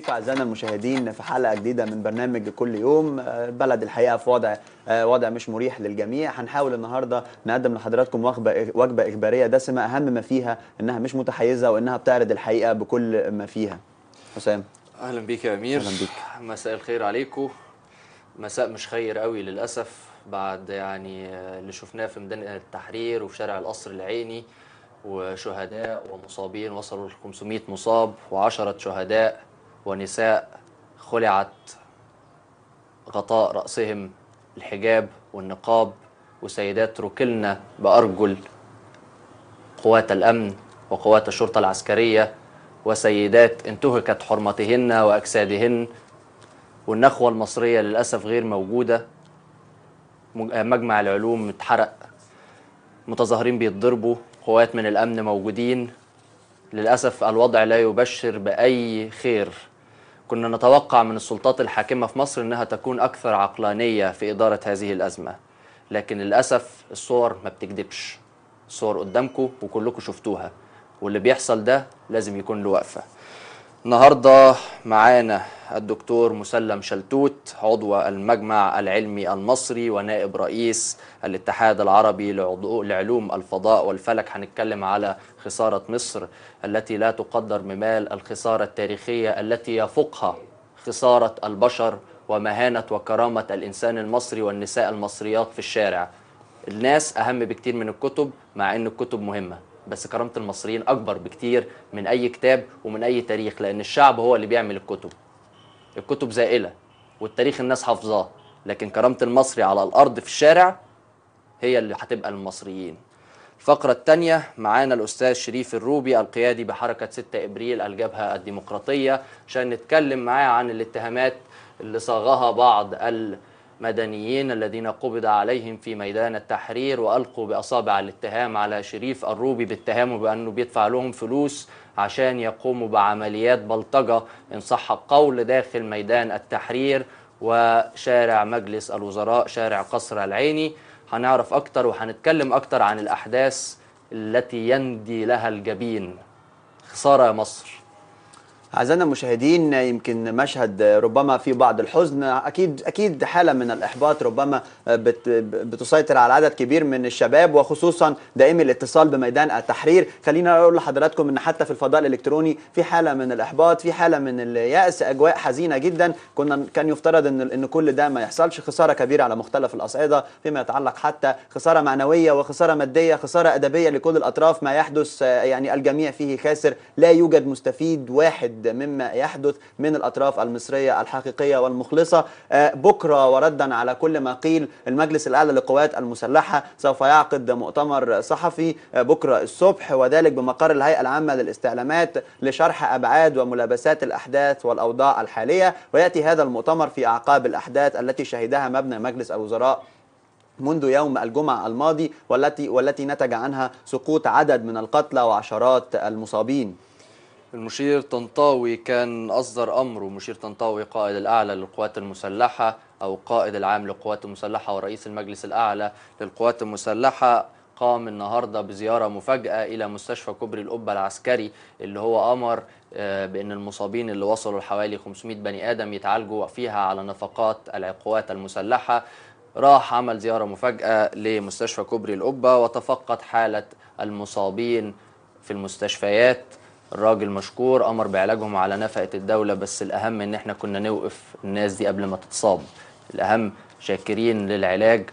بيكم اعزائنا المشاهدين في حلقه جديده من برنامج كل يوم البلد الحقيقه في وضع وضع مش مريح للجميع هنحاول النهارده نقدم لحضراتكم وجبه وجبه اخباريه دسمه اهم ما فيها انها مش متحيزه وانها بتعرض الحقيقه بكل ما فيها حسام اهلا بيك يا امير أهلا بيك. مساء الخير عليكم مساء مش خير قوي للاسف بعد يعني اللي شفناه في ميدان التحرير وفي شارع القصر العيني وشهداء ومصابين وصلوا ل 500 مصاب وعشرة شهداء ونساء خلعت غطاء رأسهم الحجاب والنقاب وسيدات ركلنا بأرجل قوات الأمن وقوات الشرطة العسكرية وسيدات انتهكت حرمتهن وأجسادهن والنخوة المصرية للأسف غير موجودة مجمع العلوم اتحرق متظاهرين بيتضربوا قوات من الأمن موجودين للأسف الوضع لا يبشر بأي خير كنا نتوقع من السلطات الحاكمة في مصر أنها تكون أكثر عقلانية في إدارة هذه الأزمة لكن للأسف الصور ما بتكذبش الصور قدامكم وكلكم شفتوها واللي بيحصل ده لازم يكون له وقفة النهاردة معانا الدكتور مسلم شلتوت عضو المجمع العلمي المصري ونائب رئيس الاتحاد العربي لعضو- لعلوم الفضاء والفلك هنتكلم على خسارة مصر التي لا تقدر بمال الخسارة التاريخية التي يفوقها خسارة البشر ومهانة وكرامة الإنسان المصري والنساء المصريات في الشارع الناس أهم بكتير من الكتب مع أن الكتب مهمة بس كرامة المصريين أكبر بكتير من أي كتاب ومن أي تاريخ لأن الشعب هو اللي بيعمل الكتب الكتب زائلة والتاريخ الناس حافظاه لكن كرامة المصري على الأرض في الشارع هي اللي هتبقى المصريين الفقرة الثانية معانا الأستاذ شريف الروبي القيادي بحركة 6 إبريل الجبهة الديمقراطية عشان نتكلم معاه عن الاتهامات اللي صاغها بعض المدنيين الذين قبض عليهم في ميدان التحرير وألقوا بأصابع الاتهام على شريف الروبي باتهامه بأنه بيدفع لهم فلوس عشان يقوموا بعمليات بلطجة إن صح القول داخل ميدان التحرير وشارع مجلس الوزراء شارع قصر العيني هنعرف أكتر وهنتكلم أكتر عن الأحداث التي يندي لها الجبين خسارة يا مصر اعزائنا المشاهدين يمكن مشهد ربما في بعض الحزن اكيد اكيد حاله من الاحباط ربما بت بتسيطر على عدد كبير من الشباب وخصوصا دائمي الاتصال بميدان التحرير خلينا اقول لحضراتكم ان حتى في الفضاء الالكتروني في حاله من الاحباط في حاله من الياس اجواء حزينه جدا كنا كان يفترض ان ان كل ده ما يحصلش خساره كبيره على مختلف الاصعده فيما يتعلق حتى خساره معنويه وخساره ماديه خساره ادبيه لكل الاطراف ما يحدث يعني الجميع فيه خاسر لا يوجد مستفيد واحد مما يحدث من الاطراف المصريه الحقيقيه والمخلصه آه، بكره وردا على كل ما قيل المجلس الاعلى للقوات المسلحه سوف يعقد مؤتمر صحفي آه، بكره الصبح وذلك بمقر الهيئه العامه للاستعلامات لشرح ابعاد وملابسات الاحداث والاوضاع الحاليه وياتي هذا المؤتمر في اعقاب الاحداث التي شهدها مبنى مجلس الوزراء منذ يوم الجمعة الماضي والتي والتي نتج عنها سقوط عدد من القتلى وعشرات المصابين المشير طنطاوي كان أصدر أمره مشير طنطاوي قائد الأعلى للقوات المسلحة أو قائد العام للقوات المسلحة ورئيس المجلس الأعلى للقوات المسلحة قام النهارده بزياره مفاجاه الى مستشفى كوبري القبه العسكري اللي هو امر آه، بان المصابين اللي وصلوا لحوالي 500 بني ادم يتعالجوا فيها على نفقات القوات المسلحه راح عمل زياره مفاجاه لمستشفى كوبري القبه وتفقد حاله المصابين في المستشفيات الراجل مشكور امر بعلاجهم على نفقه الدوله بس الاهم ان احنا كنا نوقف الناس دي قبل ما تتصاب الاهم شاكرين للعلاج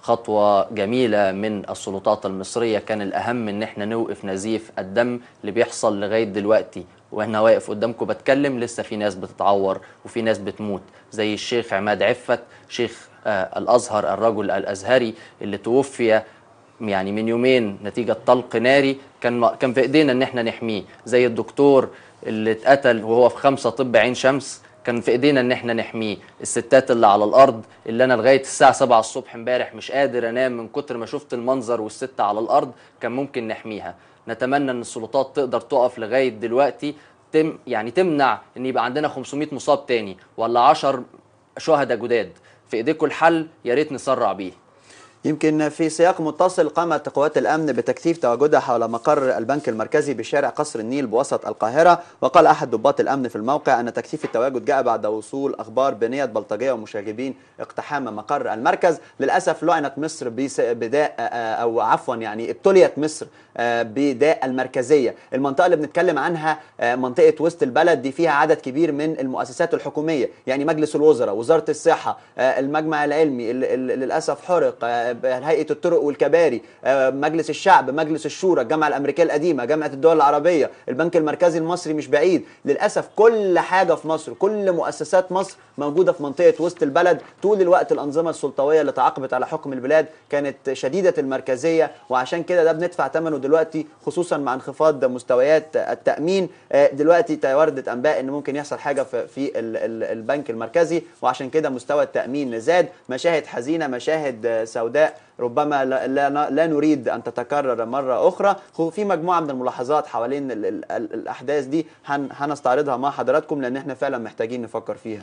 خطوة جميلة من السلطات المصرية كان الأهم إن إحنا نوقف نزيف الدم اللي بيحصل لغاية دلوقتي وإحنا واقف قدامكم بتكلم لسه في ناس بتتعور وفي ناس بتموت زي الشيخ عماد عفت شيخ آه الأزهر الرجل الأزهري اللي توفي يعني من يومين نتيجة طلق ناري كان كان في ايدينا ان احنا نحميه زي الدكتور اللي اتقتل وهو في خمسة طب عين شمس كان في ايدينا ان احنا نحميه الستات اللي على الارض اللي انا لغايه الساعه 7 الصبح امبارح مش قادر انام من كتر ما شفت المنظر والست على الارض كان ممكن نحميها نتمنى ان السلطات تقدر تقف لغايه دلوقتي تم يعني تمنع ان يبقى عندنا 500 مصاب تاني ولا 10 شهداء جداد في ايديكم الحل يا ريت نسرع بيه يمكن في سياق متصل قامت قوات الامن بتكثيف تواجدها حول مقر البنك المركزي بشارع قصر النيل بوسط القاهره وقال احد ضباط الامن في الموقع ان تكثيف التواجد جاء بعد وصول اخبار بنيه بلطجيه ومشاغبين اقتحام مقر المركز للاسف لعنت مصر بس- بداء او عفوا يعني ابتليت مصر آه، بداء المركزيه المنطقه اللي بنتكلم عنها آه، منطقه وسط البلد دي فيها عدد كبير من المؤسسات الحكوميه يعني مجلس الوزراء وزاره الصحه آه، المجمع العلمي اللي اللي للاسف حرق آه، هيئه الطرق والكباري آه، مجلس الشعب مجلس الشورى الجامعه الامريكيه القديمه جامعه الدول العربيه البنك المركزي المصري مش بعيد للاسف كل حاجه في مصر كل مؤسسات مصر موجوده في منطقه وسط البلد طول الوقت الانظمه السلطويه اللي تعاقبت على حكم البلاد كانت شديده المركزيه وعشان كده ده بندفع ثمنه دلوقتي خصوصا مع انخفاض مستويات التامين آه، دلوقتي وردت انباء ان ممكن يحصل حاجه في في ال- ال- البنك المركزي وعشان كده مستوى التامين زاد مشاهد حزينه مشاهد آه، سوداء ربما لا, لا, لا نريد ان تتكرر مره اخرى خو- في مجموعه من الملاحظات حوالين ال ال ال الاحداث دي هن هنستعرضها مع حضراتكم لان احنا فعلا محتاجين نفكر فيها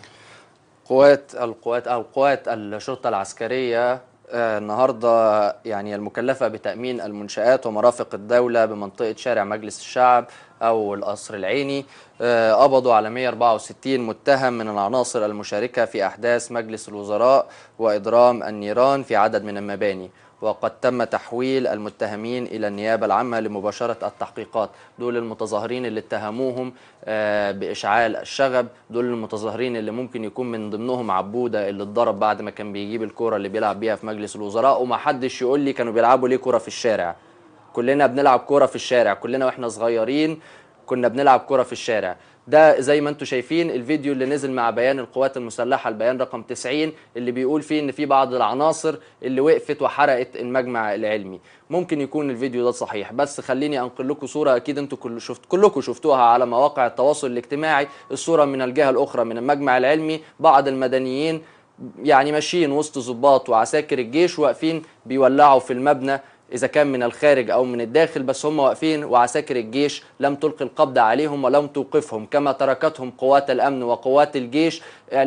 قوات القوات او قوات الشرطه العسكريه آه، النهارده يعني المكلفه بتامين المنشات ومرافق الدوله بمنطقه شارع مجلس الشعب او القصر العيني آه، قبضوا على 164 متهم من العناصر المشاركه في احداث مجلس الوزراء واضرام النيران في عدد من المباني وقد تم تحويل المتهمين إلى النيابة العامة لمباشرة التحقيقات دول المتظاهرين اللي اتهموهم آه، بإشعال الشغب دول المتظاهرين اللي ممكن يكون من ضمنهم عبودة اللي اتضرب بعد ما كان بيجيب الكرة اللي بيلعب بيها في مجلس الوزراء ومحدش يقول لي كانوا بيلعبوا ليه كرة في الشارع كلنا بنلعب كرة في الشارع كلنا واحنا صغيرين كنا بنلعب كرة في الشارع ده زي ما انتم شايفين الفيديو اللي نزل مع بيان القوات المسلحة البيان رقم 90 اللي بيقول فيه ان في بعض العناصر اللي وقفت وحرقت المجمع العلمي ممكن يكون الفيديو ده صحيح بس خليني انقل لكم صورة اكيد انتم كل شفت كلكم شفتوها على مواقع التواصل الاجتماعي الصورة من الجهة الاخرى من المجمع العلمي بعض المدنيين يعني ماشيين وسط ضباط وعساكر الجيش واقفين بيولعوا في المبنى اذا كان من الخارج او من الداخل بس هم واقفين وعساكر الجيش لم تلقي القبض عليهم ولم توقفهم كما تركتهم قوات الامن وقوات الجيش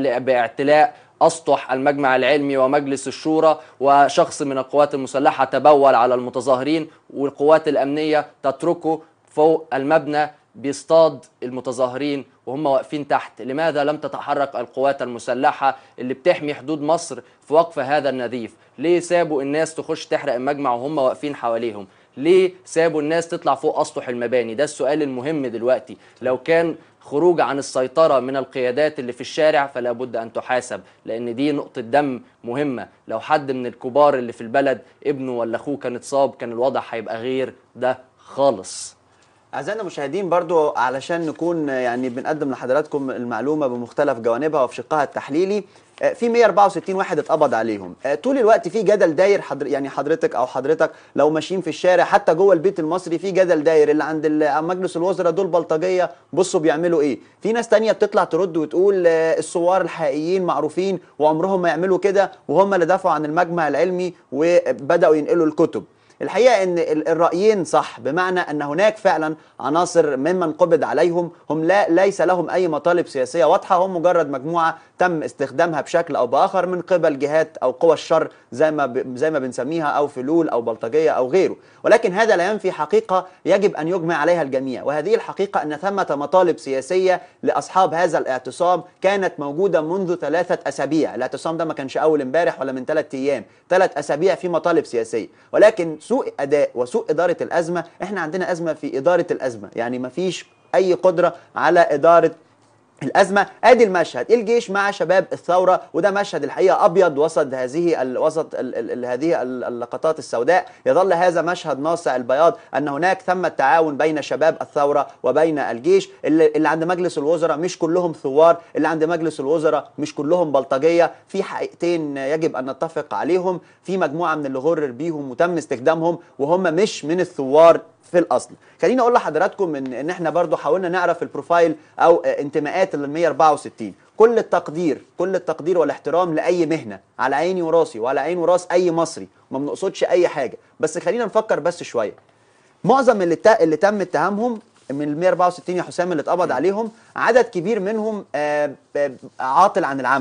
باعتلاء اسطح المجمع العلمي ومجلس الشورى وشخص من القوات المسلحه تبول على المتظاهرين والقوات الامنيه تتركه فوق المبنى بيصطاد المتظاهرين وهم واقفين تحت لماذا لم تتحرك القوات المسلحة اللي بتحمي حدود مصر في وقف هذا النزيف ليه سابوا الناس تخش تحرق المجمع وهم واقفين حواليهم ليه سابوا الناس تطلع فوق أسطح المباني ده السؤال المهم دلوقتي لو كان خروج عن السيطرة من القيادات اللي في الشارع فلا بد أن تحاسب لأن دي نقطة دم مهمة لو حد من الكبار اللي في البلد ابنه ولا أخوه كان اتصاب كان الوضع هيبقى غير ده خالص أعزائنا المشاهدين برضو علشان نكون يعني بنقدم لحضراتكم المعلومة بمختلف جوانبها وفي شقها التحليلي آه، في 164 واحد اتقبض عليهم آه، طول الوقت في جدل داير حضر يعني حضرتك او حضرتك لو ماشيين في الشارع حتى جوه البيت المصري في جدل داير اللي عند ال- مجلس الوزراء دول بلطجيه بصوا بيعملوا ايه في ناس تانية بتطلع ترد وتقول آه، الثوار الحقيقيين معروفين وعمرهم ما يعملوا كده وهم اللي دافعوا عن المجمع العلمي وبداوا ينقلوا الكتب الحقيقه ان ال- الرايين صح بمعنى ان هناك فعلا عناصر ممن قبض عليهم هم لا ليس لهم اي مطالب سياسيه واضحه هم مجرد مجموعه تم استخدامها بشكل او باخر من قبل جهات او قوى الشر زي ما ب... زي ما بنسميها او فلول او بلطجيه او غيره ولكن هذا لا ينفي حقيقه يجب ان يجمع عليها الجميع وهذه الحقيقه ان ثمه مطالب سياسيه لاصحاب هذا الاعتصام كانت موجوده منذ ثلاثه اسابيع الاعتصام ده ما كانش اول امبارح ولا من ثلاث ايام ثلاث اسابيع في مطالب سياسيه ولكن سوء اداء وسوء اداره الازمه احنا عندنا ازمه في اداره الازمه يعني ما فيش اي قدره على اداره الازمه ادي المشهد الجيش مع شباب الثوره وده مشهد الحقيقه ابيض وسط هذه ال وسط ال ال ال هذه ال- اللقطات السوداء يظل هذا مشهد ناصع البياض ان هناك ثم التعاون بين شباب الثوره وبين الجيش اللي, اللي عند مجلس الوزراء مش كلهم ثوار اللي عند مجلس الوزراء مش كلهم بلطجيه في حقيقتين يجب ان نتفق عليهم في مجموعه من اللي غرر بيهم وتم استخدامهم وهم مش من الثوار في الاصل خليني اقول لحضراتكم ان ان احنا برضو حاولنا نعرف البروفايل او آه، انتماءات ال 164 كل التقدير كل التقدير والاحترام لاي مهنه على عيني وراسي وعلى عين وراس اي مصري ما بنقصدش اي حاجه بس خلينا نفكر بس شويه معظم اللي تا... اللي تم اتهامهم من ال 164 يا حسام اللي اتقبض عليهم عدد كبير منهم آه، آه، عاطل عن العمل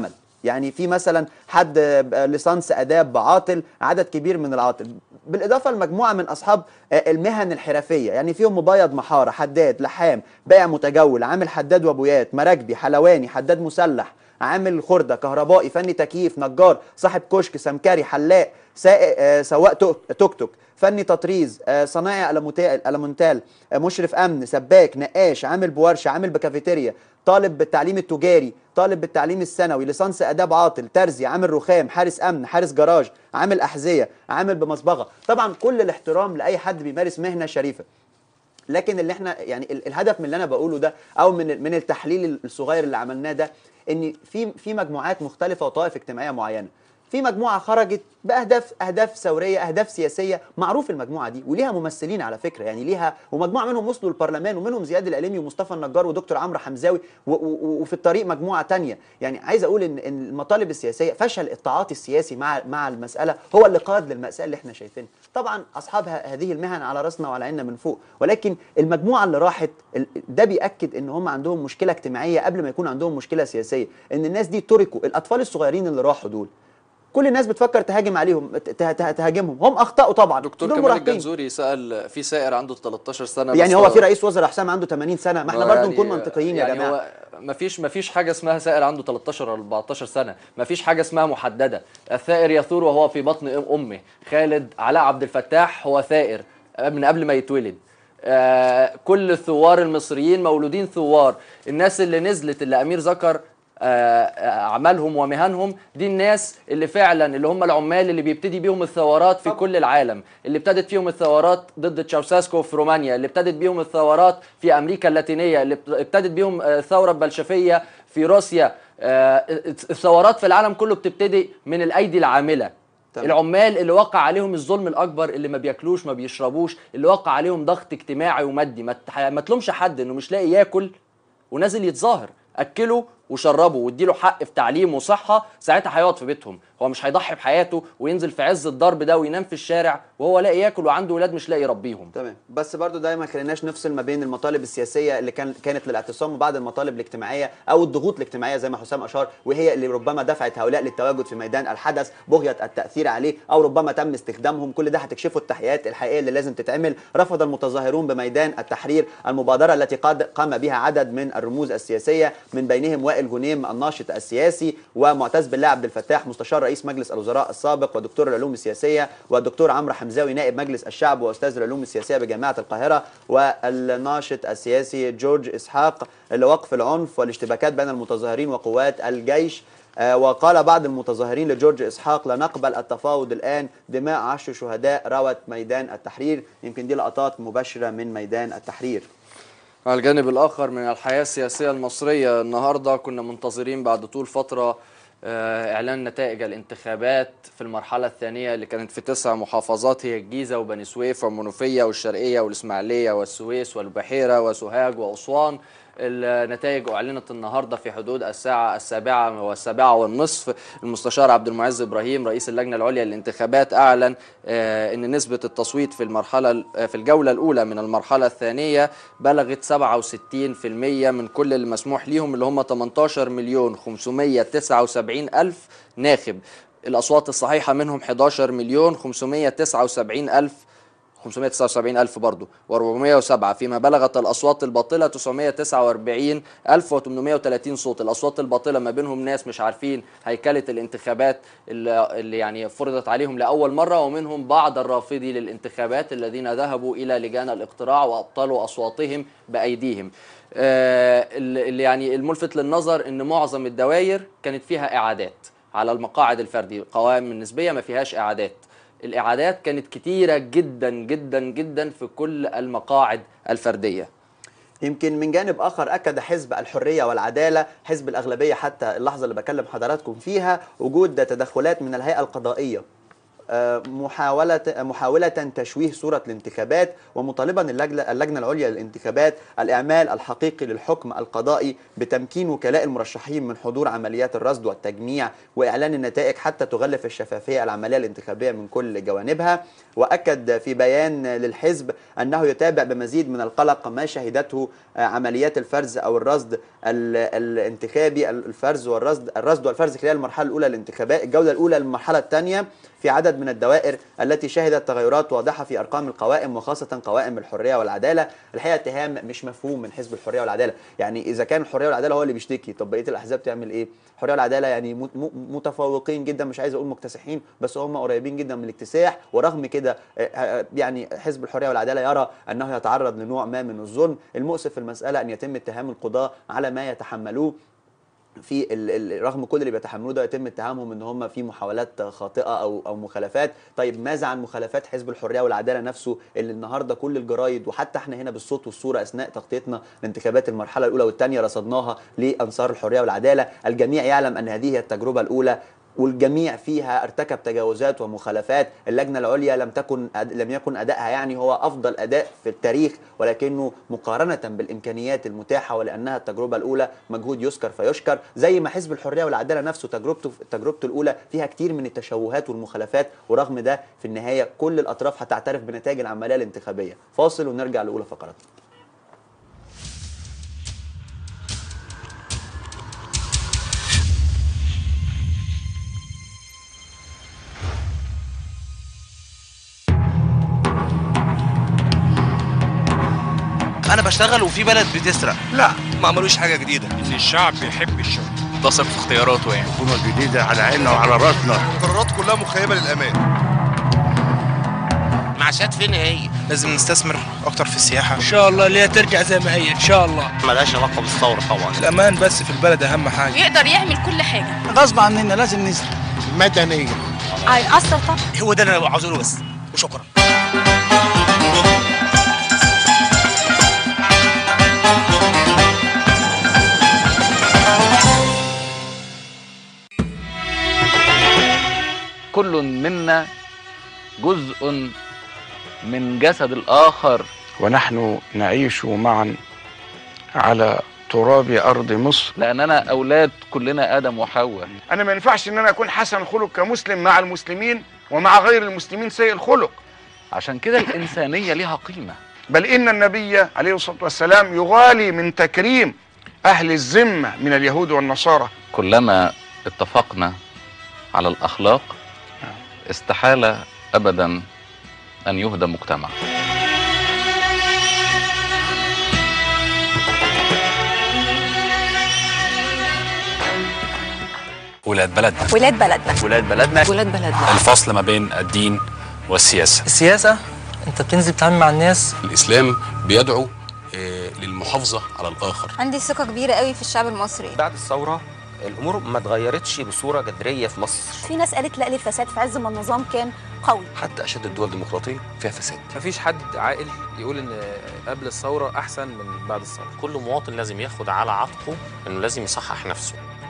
يعني في مثلا حد آه، ليسانس اداب بعاطل عدد كبير من العاطل بالاضافه لمجموعه من اصحاب آه، المهن الحرفيه يعني فيهم مبيض محاره حداد لحام بائع متجول عامل حداد وابويات مراكبي حلواني حداد مسلح عامل خرده كهربائي فني تكييف نجار صاحب كشك سمكري حلاق سائق آه، سواق توك توك توك فني تطريز آه، صنايعي ألموتا- ألمونتال آه، مشرف امن سباك نقاش عامل بورشه عامل بكافيتيريا طالب بالتعليم التجاري طالب بالتعليم الثانوي ليسانس اداب عاطل ترزي عامل رخام حارس امن حارس جراج عامل احذيه عامل بمصبغه طبعا كل الاحترام لاي حد بيمارس مهنه شريفه لكن اللي احنا يعني ال- الهدف من اللي انا بقوله ده او من من التحليل الصغير اللي عملناه ده ان في في مجموعات مختلفه وطوائف اجتماعيه معينه في مجموعه خرجت باهداف اهداف ثوريه اهداف سياسيه معروف المجموعه دي وليها ممثلين على فكره يعني ليها ومجموعه منهم وصلوا البرلمان ومنهم زياد العليمي ومصطفى النجار ودكتور عمرو حمزاوي و- و- وفي الطريق مجموعه تانية يعني عايز اقول ان ان المطالب السياسيه فشل التعاطي السياسي مع مع المساله هو اللي قاد للماساه اللي احنا شايفينها طبعا اصحاب ه- هذه المهن على راسنا وعلى عيننا من فوق ولكن المجموعه اللي راحت ال- ده بياكد ان هم عندهم مشكله اجتماعيه قبل ما يكون عندهم مشكله سياسيه ان الناس دي تركوا الاطفال الصغيرين اللي راحوا دول كل الناس بتفكر تهاجم عليهم ت- ت- ت- تهاجمهم هم اخطاوا طبعا دكتور دول كمال مراهقين. الجنزوري سأل في سائر عنده 13 سنة يعني بس هو في رئيس وزراء حسام عنده 80 سنه ما احنا برضو يعني- نكون منطقيين يعني يا جماعه هو مفيش مفيش حاجه اسمها سائر عنده 13 ولا 14 سنه مفيش حاجه اسمها محدده الثائر يثور وهو في بطن أم- امه خالد علاء عبد الفتاح هو ثائر من قبل ما يتولد آه كل الثوار المصريين مولودين ثوار الناس اللي نزلت اللي امير ذكر آه، آه، اعمالهم ومهنهم دي الناس اللي فعلا اللي هم العمال اللي بيبتدي بيهم الثورات في كل العالم اللي ابتدت فيهم الثورات ضد تشاوساسكو في رومانيا اللي ابتدت بيهم الثورات في امريكا اللاتينيه اللي ابتدت بيهم آه، الثوره البلشفيه في روسيا آه، الثورات في العالم كله بتبتدي من الايدي العامله تمام. العمال اللي وقع عليهم الظلم الاكبر اللي ما بياكلوش ما بيشربوش اللي وقع عليهم ضغط اجتماعي ومادي ما تح- ما تلومش حد انه مش لاقي ياكل ونازل يتظاهر اكله وشربه واديله حق في تعليم وصحه ساعتها هيقعد في بيتهم هو مش هيضحي بحياته وينزل في عز الضرب ده وينام في الشارع وهو لاقي ياكل وعنده ولاد مش لاقي يربيهم تمام بس برضو دايما ما خليناش نفصل ما بين المطالب السياسيه اللي كان كانت للاعتصام وبعد المطالب الاجتماعيه او الضغوط الاجتماعيه زي ما حسام اشار وهي اللي ربما دفعت هؤلاء للتواجد في ميدان الحدث بغيه التاثير عليه او ربما تم استخدامهم كل ده هتكشفه التحقيقات الحقيقيه اللي لازم تتعمل رفض المتظاهرون بميدان التحرير المبادره التي قد قام بها عدد من الرموز السياسيه من بينهم وائل جنيم الناشط السياسي ومعتز بالله عبد الفتاح مستشار رئيس مجلس الوزراء السابق ودكتور العلوم السياسيه والدكتور عمرو حمزاوي نائب مجلس الشعب واستاذ العلوم السياسيه بجامعه القاهره والناشط السياسي جورج اسحاق لوقف العنف والاشتباكات بين المتظاهرين وقوات الجيش آه، وقال بعض المتظاهرين لجورج اسحاق لا نقبل التفاوض الان دماء عشر شهداء روت ميدان التحرير يمكن دي لقطات مباشره من ميدان التحرير على الجانب الآخر من الحياة السياسية المصرية النهاردة كنا منتظرين بعد طول فترة آه، إعلان نتائج الانتخابات في المرحلة الثانية اللي كانت في تسع محافظات هي الجيزة وبني سويف والمنوفية والشرقية والإسماعيلية والسويس والبحيرة وسوهاج وأسوان النتائج أعلنت النهاردة في حدود الساعة السابعة والسابعة والنصف المستشار عبد المعز إبراهيم رئيس اللجنة العليا للانتخابات أعلن آه، أن نسبة التصويت في المرحلة في الجولة الأولى من المرحلة الثانية بلغت 67% من كل اللي مسموح ليهم اللي هم 18 مليون 579 ألف ناخب الأصوات الصحيحة منهم 11 مليون 579 ألف 579 ألف برضه و407 فيما بلغت الأصوات الباطلة 949 ألف و830 صوت الأصوات الباطلة ما بينهم ناس مش عارفين هيكلة الانتخابات اللي اللي يعني فرضت عليهم لأول مرة ومنهم بعض الرافضي للانتخابات الذين ذهبوا إلى لجان الاقتراع وأبطلوا أصواتهم بأيديهم آه، اللي يعني الملفت للنظر ان معظم الدوائر كانت فيها اعادات على المقاعد الفردي القوائم النسبيه ما فيهاش اعادات الاعادات كانت كتيره جدا جدا جدا في كل المقاعد الفرديه يمكن من جانب اخر اكد حزب الحريه والعداله حزب الاغلبيه حتى اللحظه اللي بكلم حضراتكم فيها وجود تدخلات من الهيئه القضائيه آه، محاولة محاولة تشويه صورة الانتخابات ومطالبا اللجنة, اللجنة العليا للانتخابات الإعمال الحقيقي للحكم القضائي بتمكين وكلاء المرشحين من حضور عمليات الرصد والتجميع وإعلان النتائج حتى تغلف الشفافية العملية الانتخابية من كل جوانبها وأكد في بيان للحزب أنه يتابع بمزيد من القلق ما شهدته آه، عمليات الفرز أو الرصد ال- الانتخابي الفرز والرصد الرصد والفرز خلال المرحلة الأولى للانتخابات الجولة الأولى للمرحلة الثانية في عدد من الدوائر التي شهدت تغيرات واضحة في أرقام القوائم وخاصة قوائم الحرية والعدالة الحقيقة اتهام مش مفهوم من حزب الحرية والعدالة يعني إذا كان الحرية والعدالة هو اللي بيشتكي طب بقية الأحزاب تعمل إيه الحرية والعدالة يعني مت- م- متفوقين جدا مش عايز أقول مكتسحين بس هم قريبين جدا من الاكتساح ورغم كده آه، آه، يعني حزب الحرية والعدالة يرى أنه يتعرض لنوع ما من الظلم المؤسف في المسألة أن يتم اتهام القضاة على ما يتحملوه في ال- ال- رغم كل اللي بيتحملوه ده يتم اتهامهم ان هم في محاولات خاطئه او او مخالفات طيب ماذا عن مخالفات حزب الحريه والعداله نفسه اللي النهارده كل الجرايد وحتى احنا هنا بالصوت والصوره اثناء تغطيتنا لانتخابات المرحله الاولى والثانيه رصدناها لانصار الحريه والعداله الجميع يعلم ان هذه هي التجربه الاولى والجميع فيها ارتكب تجاوزات ومخالفات اللجنه العليا لم تكن لم يكن ادائها يعني هو افضل اداء في التاريخ ولكنه مقارنه بالامكانيات المتاحه ولانها التجربه الاولى مجهود يذكر فيشكر زي ما حزب الحريه والعداله نفسه تجربته تجربته الاولى فيها كتير من التشوهات والمخالفات ورغم ده في النهايه كل الاطراف هتعترف بنتائج العمليه الانتخابيه فاصل ونرجع لاولى فقراتنا انا بشتغل وفي بلد بتسرق لا ما عملوش حاجه جديده ان الشعب بيحب الشغل تثق في اختياراته يعني حكومه جديده على عيننا وعلى راسنا القرارات كلها مخيبه للامان معاشات فين هي لازم نستثمر اكتر في السياحه ان شاء الله اللي هي ترجع زي ما هي ان شاء الله ملهاش علاقه بالثوره طبعا الامان بس في البلد اهم حاجه يقدر يعمل كل حاجه غصب عننا لازم نزرع مدنيه هيأثر طبعا هو ده اللي انا عاوز اقوله بس وشكرا كل منا جزء من جسد الآخر ونحن نعيش معا على تراب أرض مصر لأننا أولاد كلنا آدم وحواء انا ما ينفعش ان انا اكون حسن خلق كمسلم مع المسلمين ومع غير المسلمين سيء الخلق عشان كده الإنسانية ليها قيمة بل ان النبي عليه الصلاه والسلام يغالي من تكريم اهل الذمه من اليهود والنصارى كلما اتفقنا على الأخلاق استحالة أبدا أن يهدى مجتمع ولاد بلدنا ولاد بلدنا ولاد بلدنا ولاد بلدنا الفصل ما بين الدين والسياسة السياسه انت بتنزل تتعامل مع الناس الإسلام بيدعو آه، للمحافظة على الآخر عندي ثقه كبيره قوي في الشعب المصري بعد الثورة الأمور ما اتغيرتش بصورة جذرية في مصر في ناس قالت لا للفساد في عز ما النظام كان قوي حتى أشد الدول الديمقراطية فيها فساد مفيش حد عاقل يقول ان قبل الثوره احسن من بعد الثوره كل مواطن لازم ياخد على عاتقه إنه لازم يصحح نفسه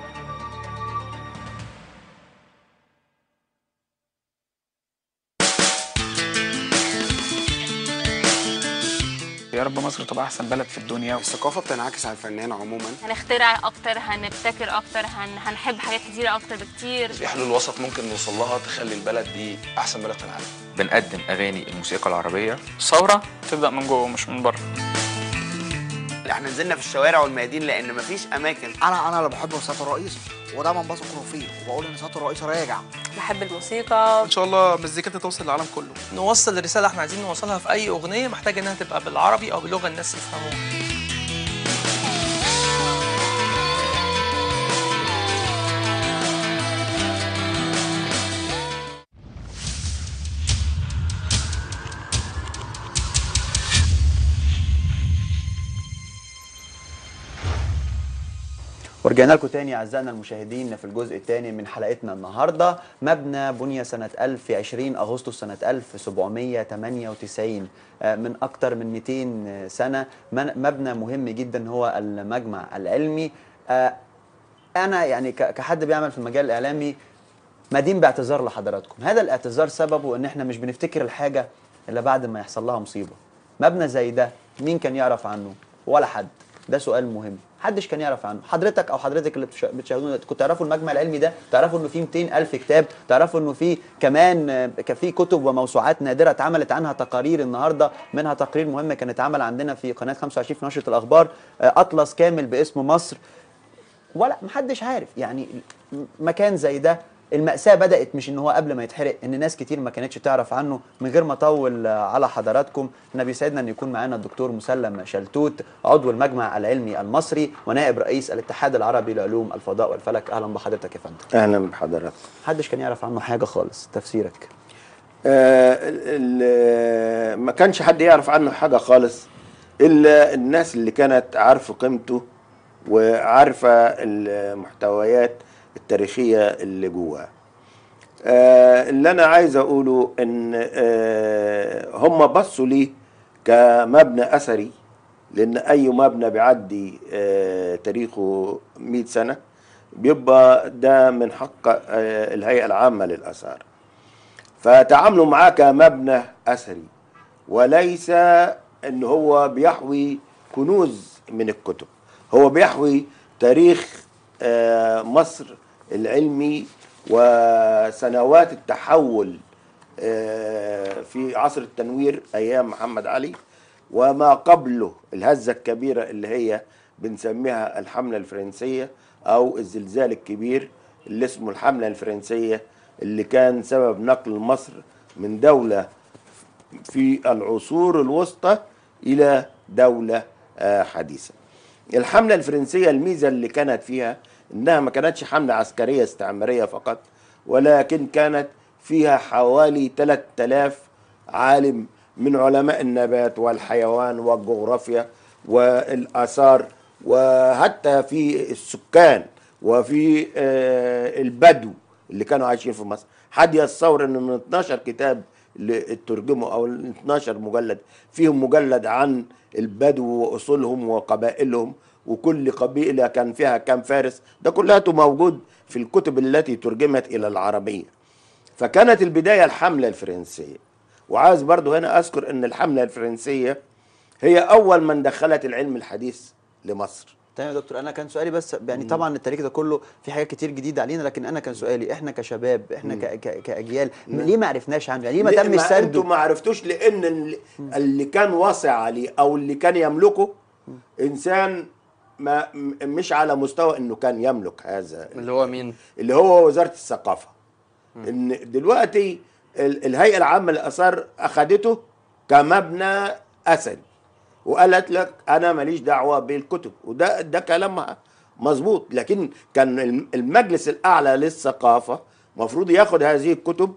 يا رب مصر تبقى أحسن بلد في الدنيا الثقافه بتنعكس على الفنان عموما هنخترع اكتر هنبتكر اكتر هن... هنحب حاجات كتيره اكتر بكتير في حلول وسط ممكن نوصل لها تخلي البلد دي أحسن بلد في العالم بنقدم أغاني الموسيقى العربية الثورة تبدأ من جوه مش من بره احنا نزلنا في الشوارع والميادين لان مفيش اماكن انا انا اللي بحب سياده الرئيس ودايما بثق فيه وبقول ان سياده الرئيس راجع بحب الموسيقى ان شاء الله مزيكتنا توصل للعالم كله نوصل الرساله احنا عايزين نوصلها في اي اغنيه محتاجه انها تبقى بالعربي او بلغه الناس يفهموها ورجعنا لكم تاني اعزائنا المشاهدين في الجزء الثاني من حلقتنا النهارده مبنى بني سنه 1000 في 20 اغسطس سنه 1798 آه، من اكثر من 200 سنه من- مبنى مهم جدا هو المجمع العلمي آه، انا يعني ك- كحد بيعمل في المجال الاعلامي مدين باعتذار لحضراتكم هذا الاعتذار سببه ان احنا مش بنفتكر الحاجه الا بعد ما يحصل لها مصيبه مبنى زي ده مين كان يعرف عنه ولا حد ده سؤال مهم محدش كان يعرف عنه حضرتك او حضرتك اللي بتش- بتشاهدونا كنت تعرفوا المجمع العلمي ده تعرفوا انه فيه 200 الف كتاب تعرفوا انه فيه كمان آه، كان فيه كتب وموسوعات نادره اتعملت عنها تقارير النهارده منها تقرير مهم كان اتعمل عندنا في قناه 25 في نشره الاخبار آه، اطلس كامل باسم مصر ولا محدش عارف يعني م- مكان زي ده المأساة بدأت مش ان هو قبل ما يتحرق ان ناس كتير ما كانتش تعرف عنه من غير ما اطول آه، على حضراتكم احنا بيسعدنا ان يكون معانا الدكتور مسلم شلتوت عضو المجمع العلمي المصري ونائب رئيس الاتحاد العربي لعلوم الفضاء والفلك اهلا بحضرتك يا فندم اهلا بحضرتك محدش كان يعرف عنه حاجة خالص تفسيرك آه ال- ال- ما كانش حد يعرف عنه حاجه خالص الا الناس اللي كانت عارفه قيمته وعارفه المحتويات التاريخيه اللي جواه آه اللي انا عايز اقوله ان آه هم بصوا ليه كمبنى اثري لان اي مبنى بيعدي آه تاريخه 100 سنه بيبقى ده من حق آه الهيئه العامه للاثار فتعاملوا معاه كمبنى اثري وليس ان هو بيحوي كنوز من الكتب هو بيحوي تاريخ آه، مصر العلمي وسنوات التحول آه، في عصر التنوير ايام محمد علي وما قبله الهزه الكبيره اللي هي بنسميها الحمله الفرنسيه او الزلزال الكبير اللي اسمه الحمله الفرنسيه اللي كان سبب نقل مصر من دوله في العصور الوسطى الى دوله آه، حديثه. الحمله الفرنسيه الميزه اللي كانت فيها انها ما كانتش حمله عسكريه استعماريه فقط ولكن كانت فيها حوالي 3000 عالم من علماء النبات والحيوان والجغرافيا والاثار وحتى في السكان وفي آه، البدو اللي كانوا عايشين في مصر حد يتصور ان من 12 كتاب اللي اترجموا او ال 12 مجلد فيهم مجلد عن البدو واصولهم وقبائلهم وكل قبيله كان فيها كام فارس ده كلها موجود في الكتب التي ترجمت الى العربيه فكانت البدايه الحمله الفرنسيه وعايز برضو هنا اذكر ان الحمله الفرنسيه هي اول من دخلت العلم الحديث لمصر تمام يا دكتور انا كان سؤالي بس يعني طبعا التاريخ ده كله في حاجات كتير جديده علينا لكن انا كان سؤالي احنا كشباب احنا ك ك كاجيال م- ليه ما عرفناش عنه يعني ليه ما ليه تمش سرده انتوا ما عرفتوش لان اللي, اللي كان واصع عليه او اللي كان يملكه انسان ما م- مش على مستوى انه كان يملك هذا اللي هو مين؟ اللي هو وزاره الثقافه ان دلوقتي ال- الهيئه العامه للاثار اخذته كمبنى اثري وقالت لك انا ماليش دعوه بالكتب وده ده كلامها مظبوط لكن كان الم- المجلس الاعلى للثقافه المفروض ياخد هذه الكتب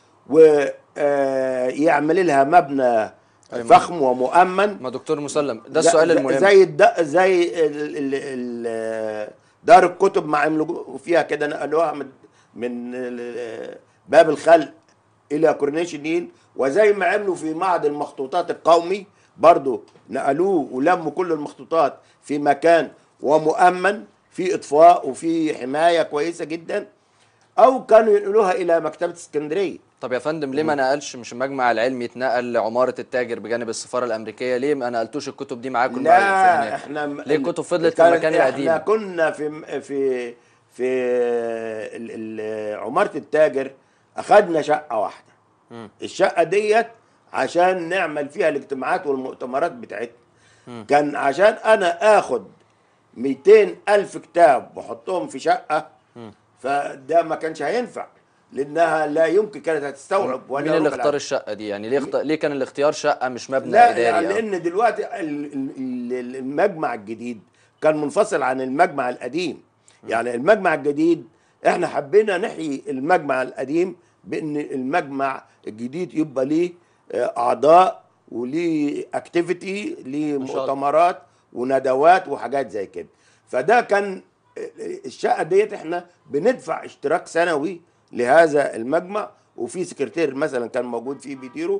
ويعمل لها مبنى فخم ومؤمن ما دكتور مسلم ده زي- السؤال زي- المهم زي الد... زي ال... ال... ال... دار الكتب ما عملوا فيها كده نقلوها من من ال- باب الخلق الى كورنيش النيل وزي ما عملوا في معهد المخطوطات القومي برضو نقلوه ولموا كل المخطوطات في مكان ومؤمن في اطفاء وفي حمايه كويسه جدا او كانوا ينقلوها الى مكتبه اسكندريه طب يا فندم ليه ما نقلش مش المجمع العلمي اتنقل لعمارة التاجر بجانب السفارة الأمريكية ليه ما نقلتوش الكتب دي معاكم بقى في لا هناك؟ احنا ليه الكتب فضلت في كانت- المكان القديم احنا كنا في في في ال- ال- عمارة التاجر اخدنا شقة واحدة مم. الشقة ديت عشان نعمل فيها الاجتماعات والمؤتمرات بتاعتنا مم. كان عشان انا اخد 200 الف كتاب واحطهم في شقة مم. فده ما كانش هينفع لانها لا يمكن كانت هتستوعب ولا مين اللي ربع اختار الشقة دي يعني ليه اخت... ليه كان الاختيار شقة مش مبنى لا إداري يعني يعني؟ لان دلوقتي ال- ال- ال- المجمع الجديد كان منفصل عن المجمع القديم يعني المجمع الجديد احنا حبينا نحيي المجمع القديم بان المجمع الجديد يبقى ليه آه، اعضاء وليه اكتيفيتي ليه نشاط. مؤتمرات وندوات وحاجات زي كده فده كان الشقه ديت احنا بندفع اشتراك سنوي لهذا المجمع وفي سكرتير مثلا كان موجود فيه بيديره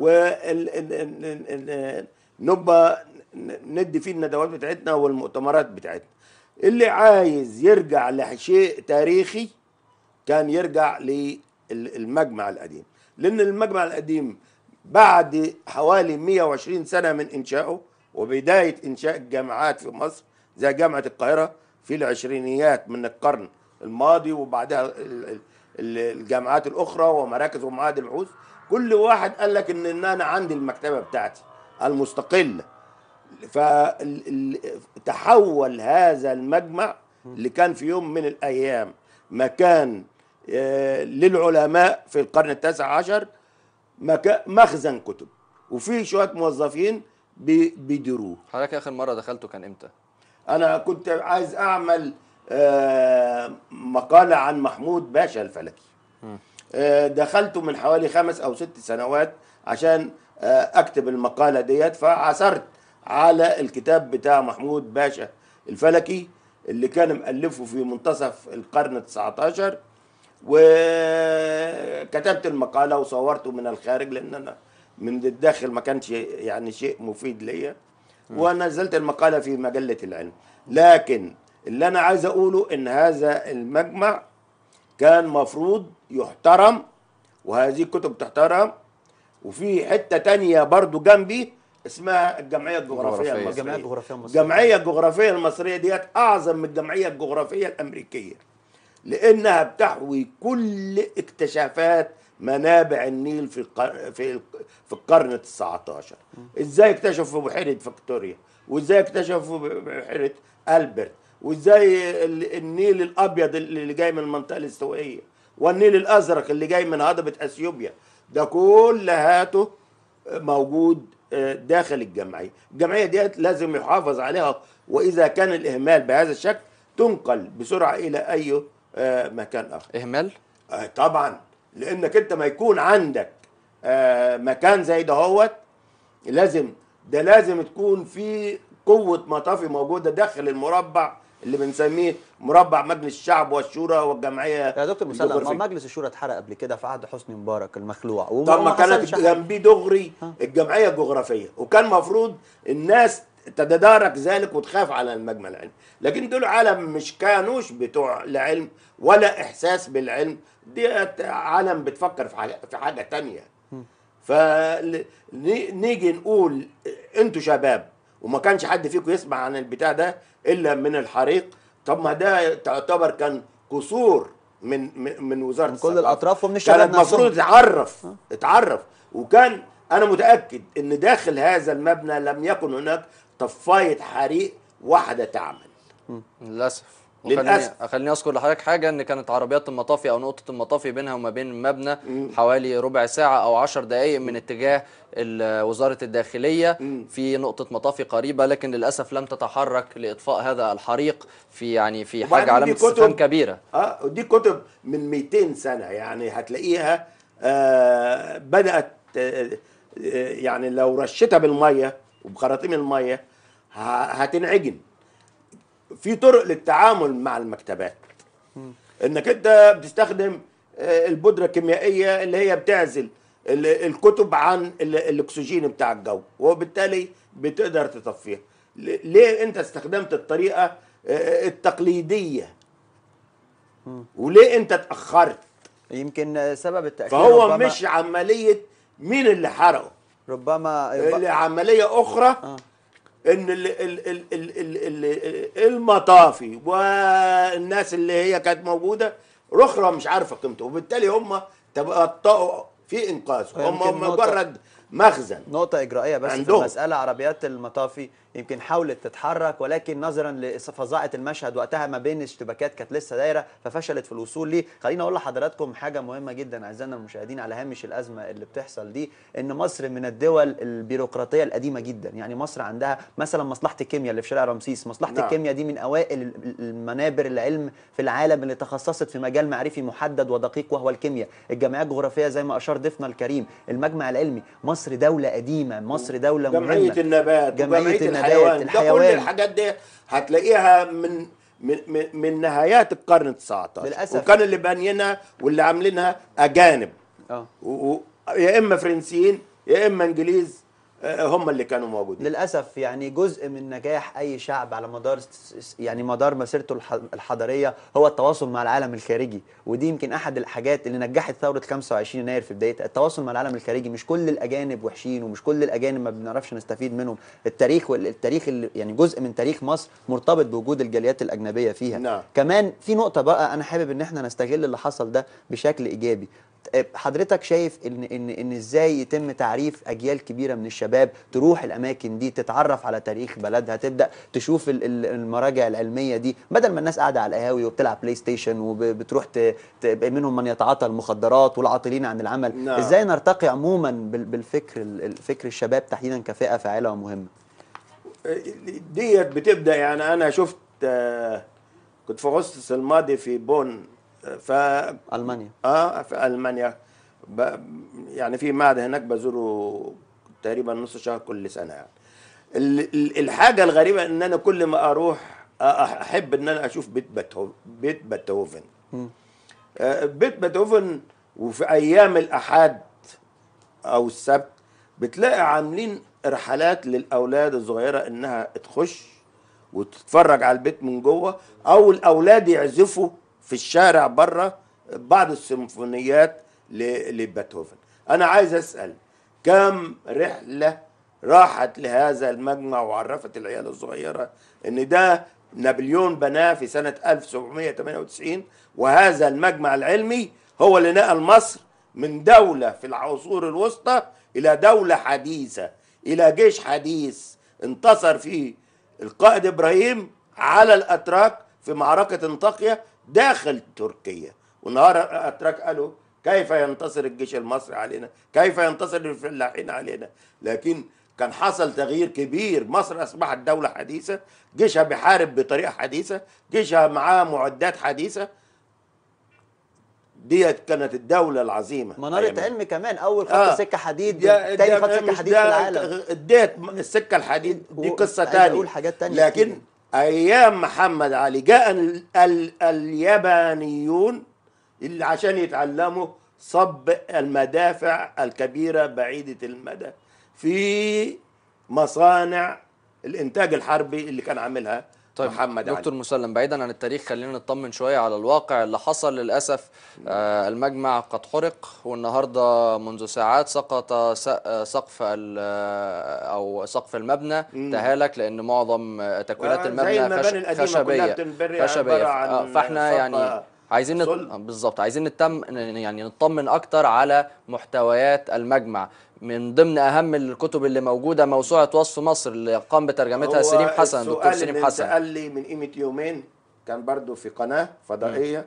ونبقى ندي فيه الندوات بتاعتنا والمؤتمرات بتاعتنا اللي عايز يرجع لشيء تاريخي كان يرجع للمجمع القديم لان المجمع القديم بعد حوالي 120 سنه من انشائه وبدايه انشاء الجامعات في مصر زي جامعه القاهره في العشرينيات من القرن الماضي وبعدها ال- ال- ال- الجامعات الاخرى ومراكز ومعاهد البحوث كل واحد قال لك ان إن انا عندي المكتبه بتاعتي المستقله فتحول هذا المجمع اللي كان في يوم من الايام مكان آه، للعلماء في القرن التاسع عشر مكا- مخزن كتب وفي شويه موظفين بي- بيديروه حضرتك اخر مره دخلته كان امتى انا كنت عايز اعمل آه، مقاله عن محمود باشا الفلكي آه، دخلته من حوالي خمس او ست سنوات عشان آه، اكتب المقاله ديت فعثرت على الكتاب بتاع محمود باشا الفلكي اللي كان مؤلفه في منتصف القرن ال 19 وكتبت المقاله وصورته من الخارج لان انا من الداخل ما كانش يعني شيء مفيد ليا ونزلت المقاله في مجله العلم لكن اللي انا عايز اقوله ان هذا المجمع كان مفروض يحترم وهذه الكتب تحترم وفي حته تانية برضو جنبي اسمها الجمعيه الجغرافيه الجغرافية. المصريه الجمعية الجغرافية المصرية. الجمعيه الجغرافيه المصريه ديت اعظم من الجمعيه الجغرافيه الامريكيه لانها بتحوي كل اكتشافات منابع النيل في القر... في ال- في القرن ال 19 ازاي اكتشفوا بحيره فيكتوريا وازاي اكتشفوا بحيره البرت وازاي ال- النيل الابيض اللي جاي من المنطقه الاستوائيه والنيل الازرق اللي جاي من هضبه اثيوبيا ده كلهاته موجود آه، داخل الجمعيه الجمعيه ديت لازم يحافظ عليها واذا كان الاهمال بهذا الشكل تنقل بسرعه الى اي آه، مكان اخر اهمال آه، طبعا لانك انت ما يكون عندك آه، مكان زي دهوت لازم ده لازم تكون في قوه مطافي موجوده داخل المربع اللي بنسميه مربع مجلس الشعب والشورى والجمعيه يا دكتور مسلم ما الجغرافية. مجلس الشورى اتحرق قبل كده في عهد حسني مبارك المخلوع وما- طب ما وما كانت حصلش حاجة. جنبيه دغري الجمعيه الجغرافيه وكان مفروض الناس تتدارك ذلك وتخاف على المجمع العلمي لكن دول عالم مش كانوش بتوع العلم ولا احساس بالعلم دي عالم بتفكر في حاجه في حاجه تانية فنيجي نقول انتوا شباب وما كانش حد فيكم يسمع عن البتاع ده الا من الحريق طب ما ده تعتبر كان قصور من من, من وزاره من كل الثقافة. الأطراف ومن الشباب كان المفروض نفسهم. اتعرف اتعرف وكان انا متاكد ان داخل هذا المبنى لم يكن هناك طفايه حريق واحده تعمل للاسف للأسف. وخليني خليني اذكر لحضرتك حاجه ان كانت عربيات المطافي او نقطه المطافي بينها وما بين المبنى حوالي ربع ساعه او عشر دقائق من اتجاه ال- وزاره الداخليه في نقطه مطافي قريبه لكن للاسف لم تتحرك لاطفاء هذا الحريق في يعني في حاجه وبعدين علامه دي كتب- استفهام كبيره اه ودي كتب من 200 سنه يعني هتلاقيها آه بدات آه آه، يعني لو رشتها بالميه وبخراطيم الميه ه- هتنعجن في طرق للتعامل مع المكتبات انك انت بتستخدم آه، البودره الكيميائيه اللي هي بتعزل ال- الكتب عن ال- الاكسجين بتاع الجو وبالتالي بتقدر تطفيها ل- ليه انت استخدمت الطريقه آه، التقليديه وليه انت اتاخرت يمكن سبب التاخير فهو ربما مش عمليه مين اللي حرقه ربما اللي عمليه اخرى ان ال ال ال ال ال ال المطافي والناس اللي هي كانت موجوده رخرة مش عارفه قيمته وبالتالي هم تبقى في انقاذه هم يمكن هم نقطة- مجرد مخزن نقطة إجرائية بس عندهم. في المسألة عربيات المطافي يمكن حاولت تتحرك ولكن نظرا لفظاعة المشهد وقتها ما بين اشتباكات كانت لسه دايرة ففشلت في الوصول ليه خليني أقول لحضراتكم حاجة مهمة جدا أعزائنا المشاهدين على هامش الأزمة اللي بتحصل دي إن مصر من الدول البيروقراطية القديمة جدا يعني مصر عندها مثلا مصلحة الكيمياء اللي في شارع رمسيس مصلحة نعم. الكيمياء دي من أوائل ال- ال- المنابر العلم في العالم اللي تخصصت في مجال معرفي محدد ودقيق وهو الكيمياء الجمعيات الجغرافية زي ما أشار ضيفنا الكريم المجمع العلمي مصر دولة قديمة مصر دولة مهمة جمعيه النبات جمعية وجمعيه النبات الحيوان ده كل الحيوان الحاجات دي هتلاقيها من من من, من نهايات القرن ال 19 للأسف. وكان اللي بانيينها واللي عاملينها اجانب اه و... و... يا اما فرنسيين يا اما انجليز آه، هم اللي كانوا موجودين للاسف يعني جزء من نجاح اي شعب على مدار س- س- يعني مدار مسيرته الح- الحضاريه هو التواصل مع العالم الخارجي ودي يمكن احد الحاجات اللي نجحت ثوره 25 يناير في بدايتها التواصل مع العالم الخارجي مش كل الاجانب وحشين ومش كل الاجانب ما بنعرفش نستفيد منهم التاريخ والتاريخ اللي يعني جزء من تاريخ مصر مرتبط بوجود الجاليات الاجنبيه فيها نعم. كمان في نقطه بقى انا حابب ان احنا نستغل اللي حصل ده بشكل ايجابي حضرتك شايف ان ان ان ازاي يتم تعريف اجيال كبيره من الشباب تروح الاماكن دي تتعرف على تاريخ بلدها تبدا تشوف ال- ال- المراجع العلميه دي بدل ما الناس قاعده على القهاوي وبتلعب بلاي ستيشن وبتروح ت... ت... منهم من يتعاطى المخدرات والعاطلين عن العمل نعم. ازاي نرتقي عموما بال- بالفكر ال- الفكر الشباب تحديدا كفئه فاعله ومهمه ديت بتبدا يعني انا شفت آه، كنت في اغسطس الماضي في بون آه، ف المانيا اه في المانيا ب... يعني في معهد هناك بزوره تقريبا نص شهر كل سنه يعني ال- ال- الحاجه الغريبه ان انا كل ما اروح أ- احب ان انا اشوف بيت بيتهوفن بيت بيتهوفن آه، بيت بيتهوفن وفي ايام الاحد او السبت بتلاقي عاملين رحلات للاولاد الصغيره انها تخش وتتفرج على البيت من جوه او الاولاد يعزفوا في الشارع بره بعض السيمفونيات ل- لبيتهوفن انا عايز اسال كم رحله راحت لهذا المجمع وعرفت العيال الصغيره ان ده نابليون بناه في سنه 1798 وهذا المجمع العلمي هو اللي نقل مصر من دوله في العصور الوسطى الى دوله حديثه الى جيش حديث انتصر فيه القائد ابراهيم على الاتراك في معركه انطاكيا داخل تركيا والنهار الاتراك قالوا كيف ينتصر الجيش المصري علينا كيف ينتصر الفلاحين علينا لكن كان حصل تغيير كبير مصر اصبحت دوله حديثه جيشها بيحارب بطريقه حديثه جيشها معاه معدات حديثه ديت كانت الدوله العظيمه مناره أيامها. علم كمان اول خط آه. سكه حديد ده- تاني ده خط سكه مش حديد ده في العالم اديت السكه الحديد دي و- قصه عايز تانية أقول حاجات تانية لكن كتير. ايام محمد علي جاء ال ال اليابانيون اللي عشان يتعلموا صب المدافع الكبيره بعيده المدى في مصانع الانتاج الحربي اللي كان عاملها طيب محمد علي دكتور مسلم بعيدا عن التاريخ خلينا نطمن شويه على الواقع اللي حصل للاسف آه المجمع قد حرق والنهارده منذ ساعات سقط س- آه، سقف ال- آه، او سقف المبنى تهالك لان معظم آه، تكوينات آه، زي المبنى المباني خش- القديمة كلها خشبيه بتنبري خشبيه عبارة عن آه، فاحنا صب يعني عايزين نط... صلب. آه، بالظبط عايزين نتم يعني نطمن اكتر على محتويات المجمع من ضمن اهم الكتب اللي موجوده موسوعه وصف مصر اللي قام بترجمتها هو سليم حسن دكتور السؤال سليم اللي حسن قال لي من قيمه يومين كان برضو في قناه فضائيه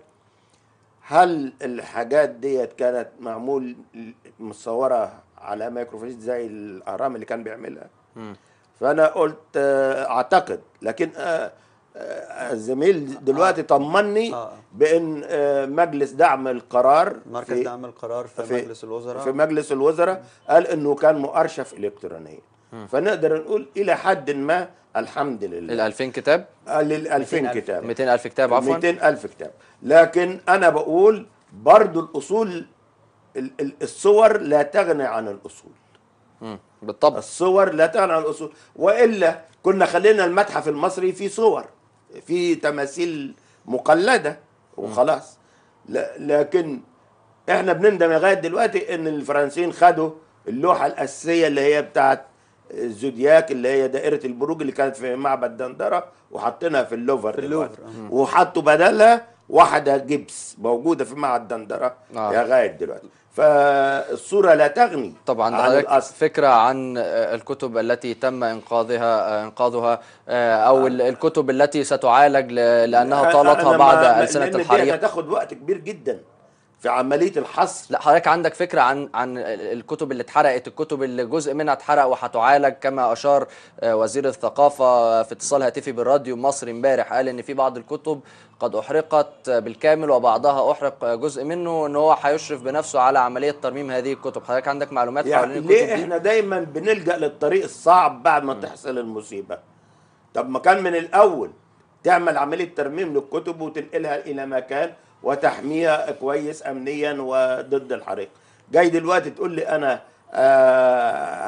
هل الحاجات ديت كانت معمول مصوره على مايكروفيش زي الاهرام اللي كان بيعملها فانا قلت آه، اعتقد لكن آه، آه، الزميل دلوقتي طمني آه. بان آه، مجلس دعم القرار مركز في- دعم القرار في, في- مجلس الوزراء في مجلس الوزراء قال انه كان مؤرشف الكترونيا فنقدر نقول الى حد ما الحمد لله ال 2000 كتاب لل 2000 كتاب 200 ألف كتاب عفوا 200 ألف كتاب لكن أنا بقول برضو الأصول ال- ال- الصور لا تغني عن الأصول مم. بالطبع الصور لا تغني عن الأصول وإلا كنا خلينا المتحف المصري فيه صور فيه تماثيل مقلدة وخلاص لا لكن احنا بنندم لغايه دلوقتي ان الفرنسيين خدوا اللوحه الاساسيه اللي هي بتاعت الزودياك اللي هي دائره البروج اللي كانت في معبد دندره وحطيناها في اللوفر في دلوقتي. اللوفر، وحطوا بدلها واحده جبس موجوده في معبد دندره آه. لغايه دلوقتي فالصوره لا تغني طبعا عن حضرتك الاصل فكره عن آه، الكتب التي تم انقاذها آه، انقاذها آه، او ال- الكتب التي ستعالج ل- لانها طالتها أنا بعد ما- السنه لأن ديت الحريق هتاخد وقت كبير جدا في عمليه الحصر لا حضرتك عندك فكره عن عن الكتب اللي اتحرقت الكتب اللي جزء منها اتحرق وهتعالج كما اشار آه، وزير الثقافه في اتصال هاتفي بالراديو المصري امبارح قال ان في بعض الكتب قد احرقت بالكامل وبعضها احرق جزء منه ان هو هيشرف بنفسه على عمليه ترميم هذه الكتب حضرتك عندك معلومات يعني حوالين الكتب ليه دي احنا دايما بنلجا للطريق الصعب بعد ما تحصل المصيبه طب ما كان من الاول تعمل عمليه ترميم للكتب وتنقلها الى مكان وتحميها كويس امنيا وضد الحريق جاي دلوقتي تقول لي انا آه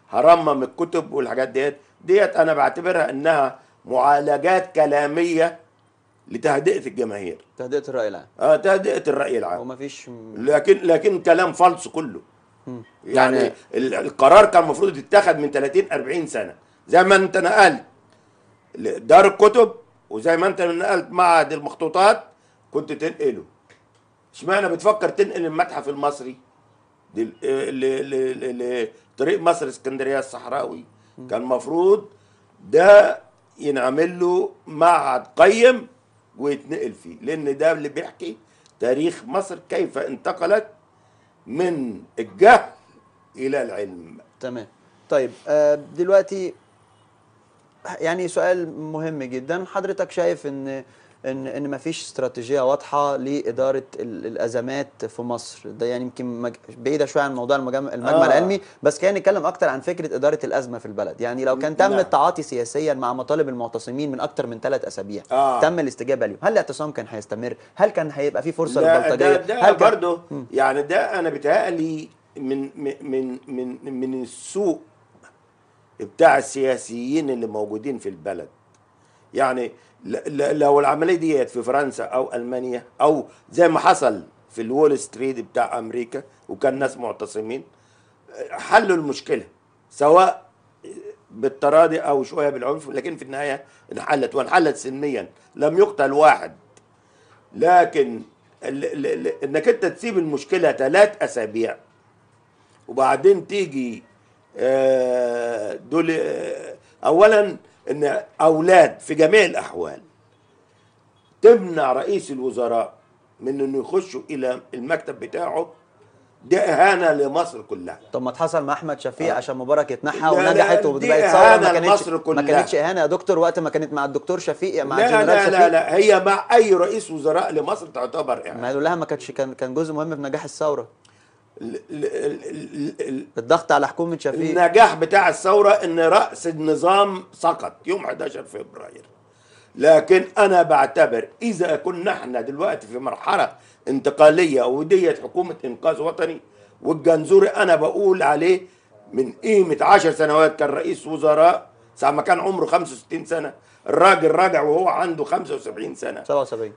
هرمم الكتب والحاجات ديت ديت انا بعتبرها انها معالجات كلاميه لتهدئه الجماهير تهدئه الراي العام اه تهدئه الراي العام ومفيش لكن لكن كلام فالص كله مم. يعني, يعني- ال- القرار كان المفروض يتخذ من 30 40 سنه زي ما انت نقلت دار الكتب وزي ما انت نقلت معهد المخطوطات كنت تنقله اشمعنى بتفكر تنقل المتحف المصري دي ل- ل- ل- ل- لطريق مصر اسكندريه الصحراوي كان المفروض ده ينعمل له معهد قيم ويتنقل فيه لان ده اللي بيحكي تاريخ مصر كيف انتقلت من الجهل الى العلم تمام طيب آه، دلوقتي يعني سؤال مهم جدا حضرتك شايف ان ان ان مفيش استراتيجيه واضحه لاداره ال- الازمات في مصر ده يعني يمكن مج- بعيده شويه عن موضوع المجمع, المجمع آه. العلمي بس كان نتكلم اكتر عن فكره اداره الازمه في البلد يعني لو كان تم نعم. التعاطي سياسيا مع مطالب المعتصمين من اكتر من ثلاث اسابيع آه. تم الاستجابه ليهم هل الاعتصام كان هيستمر هل كان هيبقى في فرصه لا للبلطجيه ده, ده هل كان برضه يعني ده انا بيتهيألي من من من من من السوء بتاع السياسيين اللي موجودين في البلد يعني ل- ل- لو العمليه ديت في فرنسا او المانيا او زي ما حصل في الول ستريت بتاع امريكا وكان ناس معتصمين حلوا المشكله سواء بالتراضي او شويه بالعنف لكن في النهايه انحلت وانحلت سلميا لم يقتل واحد لكن ال- ال- ال- انك انت تسيب المشكله ثلاث اسابيع وبعدين تيجي آه، دول آه، اولا ان اولاد في جميع الاحوال تمنع رئيس الوزراء من انه يخشوا الى المكتب بتاعه دي اهانه لمصر كلها طب ما اتحصل مع احمد شفيق عشان مبارك يتنحى لا، ونجحت لا، وبقت دي ثوره إهانة ما كانتش لمصر ما كلها. كانتش اهانه يا دكتور وقت ما كانت مع الدكتور شفيق مع لا الجنرال لا شفيق لا لا هي مع اي رئيس وزراء لمصر تعتبر يعني ما قالوا لها ما كانتش كان كان جزء مهم في نجاح الثوره ال- ال- ال- ال- الضغط على حكومه شفيق النجاح بتاع الثورة ان رأس النظام سقط يوم 11 فبراير لكن انا بعتبر اذا كنا احنا دلوقتي في مرحلة انتقالية وديت حكومة انقاذ وطني والجنزوري انا بقول عليه من قيمة 10 سنوات كان رئيس وزراء ساعة ما كان عمره 65 سنة الراجل راجع وهو عنده 75 سنة 77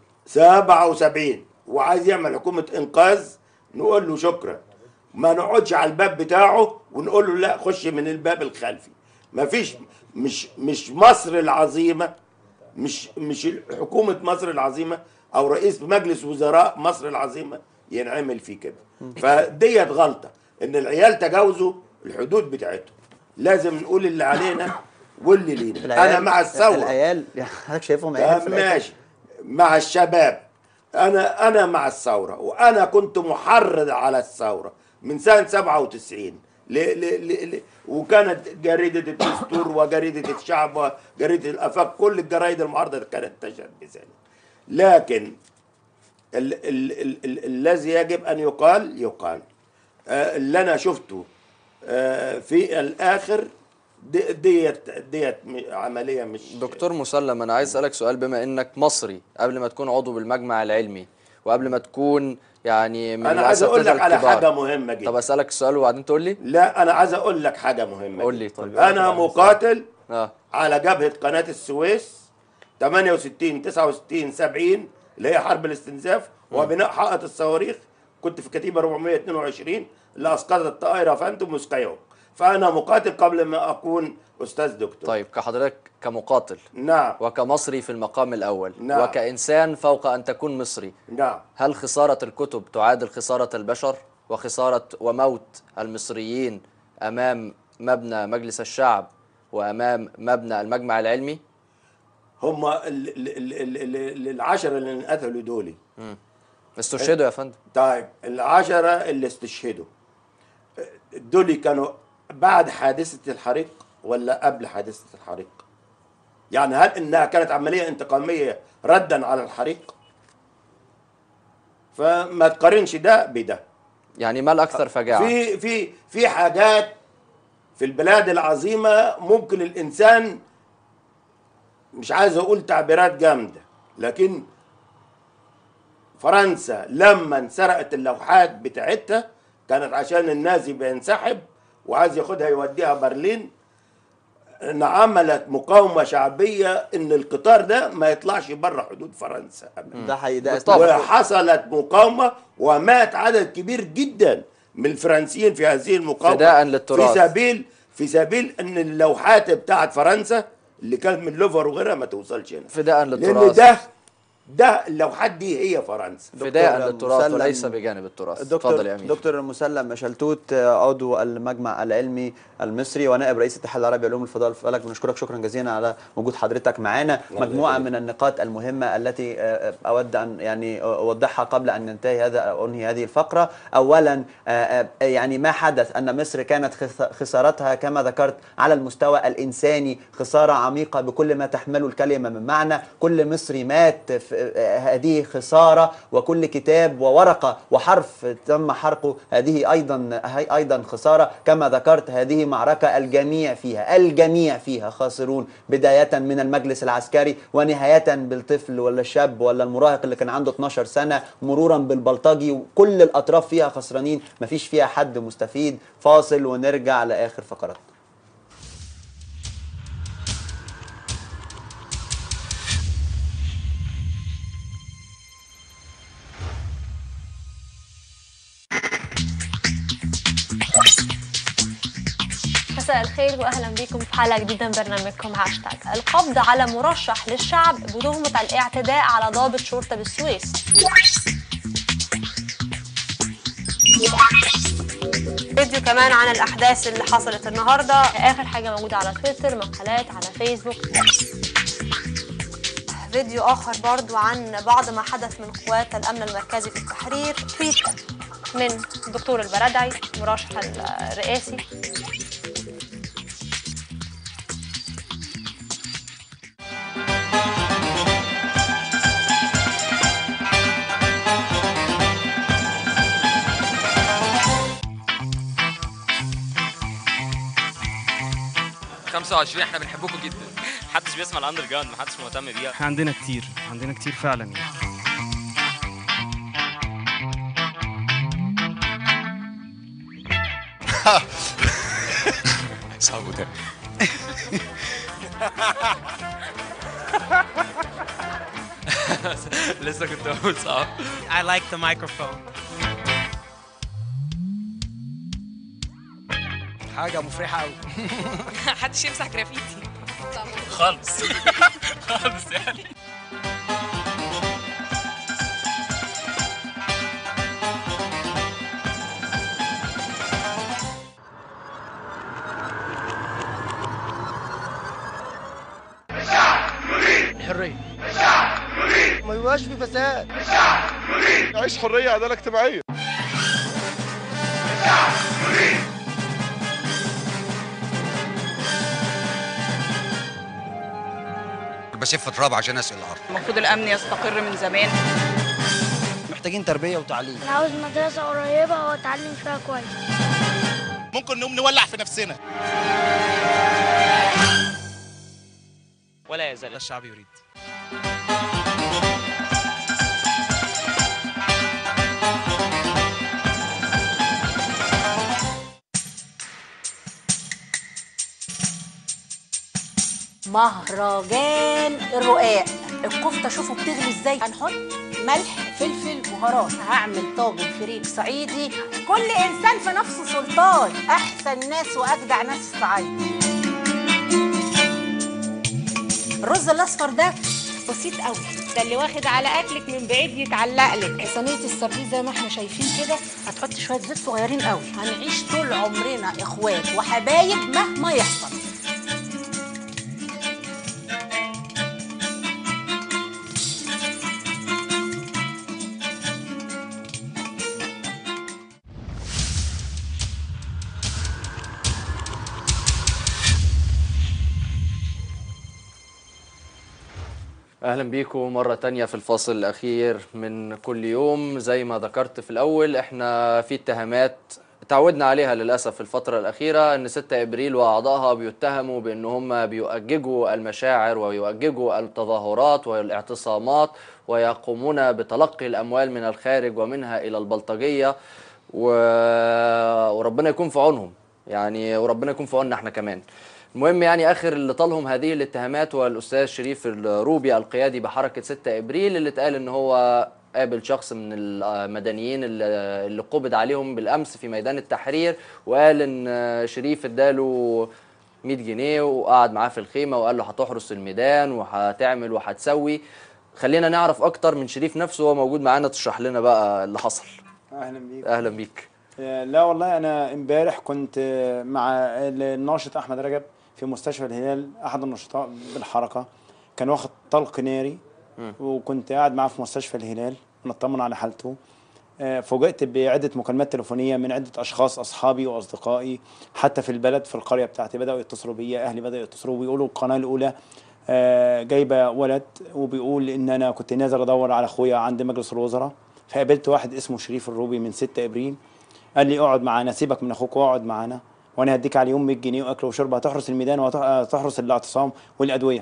77 وعايز يعمل حكومة إنقاذ نقول له شكرا ما نقعدش على الباب بتاعه ونقول له لا خش من الباب الخلفي ما فيش مش مش مصر العظيمة مش مش حكومة مصر العظيمة أو رئيس مجلس وزراء مصر العظيمة ينعمل فيه كده فديت غلطة إن العيال تجاوزوا الحدود بتاعتهم لازم نقول اللي علينا واللي لينا أنا العيال- مع الثورة العيال يعني حضرتك شايفهم عيال آه، في الآخر؟ ماشي مع الشباب انا انا مع الثوره وانا كنت محرض على الثوره من سنه 97 ل ل ل ل وكانت جريده الدستور وجريده الشعب وجريده الافاق كل الجرايد المعارضه كانت تشهد بذلك لكن ال ال ال ال الذي يجب ان يقال يقال آه، اللي انا شفته آه، في الاخر دي- ديت ديت م- عمليه مش دكتور مسلم انا عايز اسالك سؤال بما انك مصري قبل ما تكون عضو بالمجمع العلمي وقبل ما تكون يعني من انا عايز اقول لك الأساتذة على الكبار. حاجه مهمه جدا طب اسالك السؤال وبعدين تقول لي لا انا عايز اقول لك حاجه مهمه قول جدا. لي طيب انا مقاتل اه على جبهه قناه السويس 68 69 70 اللي هي حرب الاستنزاف وبناء حائط الصواريخ كنت في كتيبه 422 اللي اسقطت طائره فانتوم وسكايوك فانا مقاتل قبل ما اكون استاذ دكتور طيب كحضرتك كمقاتل نعم وكمصري في المقام الاول نعم. وكانسان فوق ان تكون مصري نعم هل خساره الكتب تعادل خساره البشر وخساره وموت المصريين امام مبنى مجلس الشعب وامام مبنى المجمع العلمي هم ال- ال- ال- ال- ال- العشره اللي انقتلوا دول استشهدوا يا فندم طيب العشرة اللي استشهدوا دول كانوا بعد حادثة الحريق ولا قبل حادثة الحريق يعني هل انها كانت عملية انتقامية ردا على الحريق فما تقارنش ده بده يعني ما الاكثر فجاعه في في في حاجات في البلاد العظيمة ممكن الإنسان مش عايز أقول تعبيرات جامدة لكن فرنسا لما انسرقت اللوحات بتاعتها كانت عشان النازي بينسحب وعايز ياخدها يوديها برلين ان عملت مقاومه شعبيه ان القطار ده ما يطلعش بره حدود فرنسا ده حقيقي ده وحصلت مقاومه ومات عدد كبير جدا من الفرنسيين في هذه المقاومه فداء للتراث. في سبيل في سبيل ان اللوحات بتاعت فرنسا اللي كانت من لوفر وغيرها ما توصلش هنا فداء لان للتراث ده ده اللوحات دي هي فرنسا فداء للتراث مسلم. وليس بجانب التراث دكتور اتفضل يا امين دكتور مسلم شلتوت عضو المجمع العلمي المصري ونائب رئيس الاتحاد العربي لعلوم الفضاء والفلك بنشكرك شكرا جزيلا على وجود حضرتك معنا الله مجموعه يخليك. من النقاط المهمه التي آه، اود ان يعني اوضحها قبل ان ننتهي هذا أو انهي هذه الفقره اولا آه، آه، يعني ما حدث ان مصر كانت خس- خسارتها كما ذكرت على المستوى الانساني خساره عميقه بكل ما تحمله الكلمه من معنى كل مصري مات في آه، هذه خساره وكل كتاب وورقه وحرف تم حرقه هذه ايضا هي ايضا خساره كما ذكرت هذه معركه الجميع فيها الجميع فيها خاسرون بدايه من المجلس العسكري ونهايه بالطفل ولا الشاب ولا المراهق اللي كان عنده 12 سنه مرورا بالبلطجي وكل الاطراف فيها خسرانين مفيش فيها حد مستفيد فاصل ونرجع لاخر فقرات مساء الخير واهلا بكم في حلقه جديده من برنامجكم هاشتاج القبض على مرشح للشعب بتهمه الاعتداء على ضابط شرطه بالسويس فيديو كمان عن الاحداث اللي حصلت النهارده اخر حاجه موجوده على تويتر مقالات على فيسبوك فيديو اخر برضو عن بعض ما حدث من قوات الامن المركزي في التحرير تويت من الدكتور البرادعي مرشح الرئاسي خمسة وعشرين احنا بنحبكم جدا محدش بيسمع الاندر جراوند محدش مهتم بيها احنا عندنا كتير عندنا كتير فعلا يعني صعب ده لسه كنت بقول صعب I like the microphone. حاجة مفرحة قوي محدش يمسح جرافيتي خالص خالص يعني الحرية ما يبقاش في فساد عيش حريه عداله اجتماعيه بسف تراب عشان اسقي الارض المفروض الامن يستقر من زمان محتاجين تربية وتعليم أنا عاوز مدرسة قريبة وأتعلم فيها كويس ممكن نقوم نولع في نفسنا ولا يزال الشعب يريد مهرجان الرقاق الكفته شوفوا بتغلي ازاي هنحط ملح فلفل بهارات هعمل طاجن فريك صعيدي كل انسان في نفسه سلطان احسن ناس واجدع ناس في الصعيد الرز الاصفر ده بسيط قوي ده اللي واخد على اكلك من بعيد يتعلق لك صينيه السربيز زي ما احنا شايفين كده هتحط شويه زيت صغيرين قوي هنعيش طول عمرنا اخوات وحبايب مهما يحصل اهلا بيكم مره تانية في الفاصل الاخير من كل يوم زي ما ذكرت في الاول احنا في اتهامات تعودنا عليها للاسف في الفتره الاخيره ان 6 ابريل واعضائها بيتهموا بان هم بيؤججوا المشاعر ويؤججوا التظاهرات والاعتصامات ويقومون بتلقي الاموال من الخارج ومنها الى البلطجيه و... وربنا يكون في عونهم يعني وربنا يكون في عوننا احنا كمان المهم يعني اخر اللي طالهم هذه الاتهامات هو الاستاذ شريف الروبي القيادي بحركه 6 ابريل اللي اتقال ان هو قابل شخص من المدنيين اللي اللي قبض عليهم بالامس في ميدان التحرير وقال ان شريف اداله 100 جنيه وقعد معاه في الخيمه وقال له هتحرس الميدان وهتعمل وهتسوي خلينا نعرف اكتر من شريف نفسه هو موجود معانا تشرح لنا بقى اللي حصل اهلا بيك اهلا بيك آه، لا والله انا امبارح كنت آه، مع الناشط احمد رجب في مستشفى الهلال احد النشطاء بالحركه كان واخد طلق ناري وكنت قاعد معاه في مستشفى الهلال نطمن على حالته آه، فوجئت بعدة مكالمات تليفونية من عدة أشخاص أصحابي وأصدقائي حتى في البلد في القرية بتاعتي بدأوا يتصلوا بيا أهلي بدأوا يتصلوا ويقولوا القناة الأولى آه، جايبة ولد وبيقول إن أنا كنت نازل أدور على أخويا عند مجلس الوزراء فقابلت واحد اسمه شريف الروبي من 6 إبريل قال لي اقعد معانا سيبك من أخوك واقعد معانا وأنا هديك على يوم 100 جنيه وأكل وشرب هتحرس الميدان وهتحرس الاعتصام والأدوية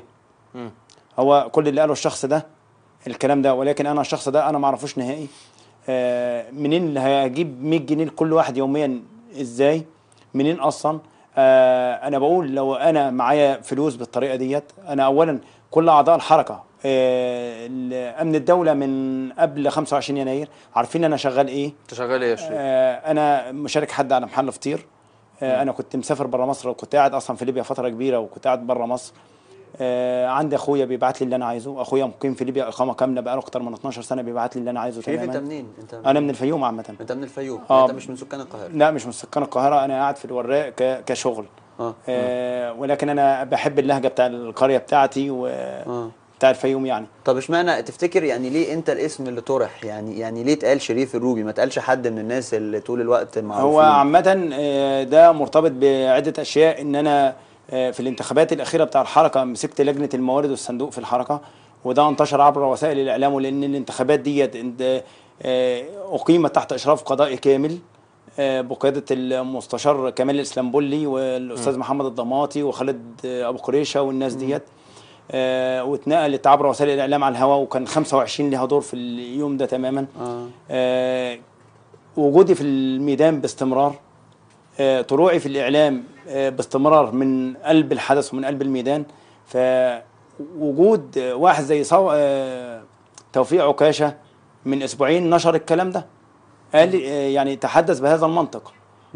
هو كل اللي قاله الشخص ده الكلام ده ولكن انا الشخص ده انا ما اعرفوش نهائي آه، منين اللي هجيب 100 جنيه لكل واحد يوميا ازاي منين اصلا آه، انا بقول لو انا معايا فلوس بالطريقه ديت انا اولا كل اعضاء الحركه آه، امن الدوله من قبل 25 يناير عارفين انا شغال ايه انت شغال ايه يا شريف؟ آه، انا مشارك حد على محل فطير آه، انا كنت مسافر بره مصر وكنت قاعد اصلا في ليبيا فتره كبيره وكنت قاعد بره مصر آه، عندي اخويا بيبعت لي اللي انا عايزه اخويا مقيم في ليبيا اقامه كامله بقاله اكتر من 12 سنه بيبعت لي اللي انا عايزه شريف تماما انت منين؟ انت انا من الفيوم عامه انت من الفيوم آه. انت مش من سكان القاهره لا مش من سكان القاهره انا قاعد في الوراق ك- كشغل اه آه ولكن انا بحب اللهجه بتاع القريه بتاعتي و بتاع الفيوم يعني طب اشمعنى تفتكر يعني ليه انت الاسم اللي طرح يعني يعني ليه اتقال شريف الروبي ما اتقالش حد من الناس اللي طول الوقت معروفين هو عامة آه، ده مرتبط بعدة أشياء إن أنا آه، في الانتخابات الأخيرة بتاع الحركة مسكت لجنة الموارد والصندوق في الحركة وده انتشر عبر وسائل الإعلام ولأن الانتخابات ديت انت- آه، أقيمت تحت إشراف قضائي كامل آه، بقيادة المستشار كمال الإسلامبولي والأستاذ محمد الضماطي وخالد آه، أبو قريشة والناس ديت آه، واتنقلت عبر وسائل الإعلام على الهواء وكان 25 لها دور في اليوم ده تماما اه آه، وجودي في الميدان باستمرار آه، طلوعي في الإعلام آه، باستمرار من قلب الحدث ومن قلب الميدان فوجود آه، واحد زي صو... آه، توفيق عكاشة من أسبوعين نشر الكلام ده قال لي آه، يعني تحدث بهذا المنطق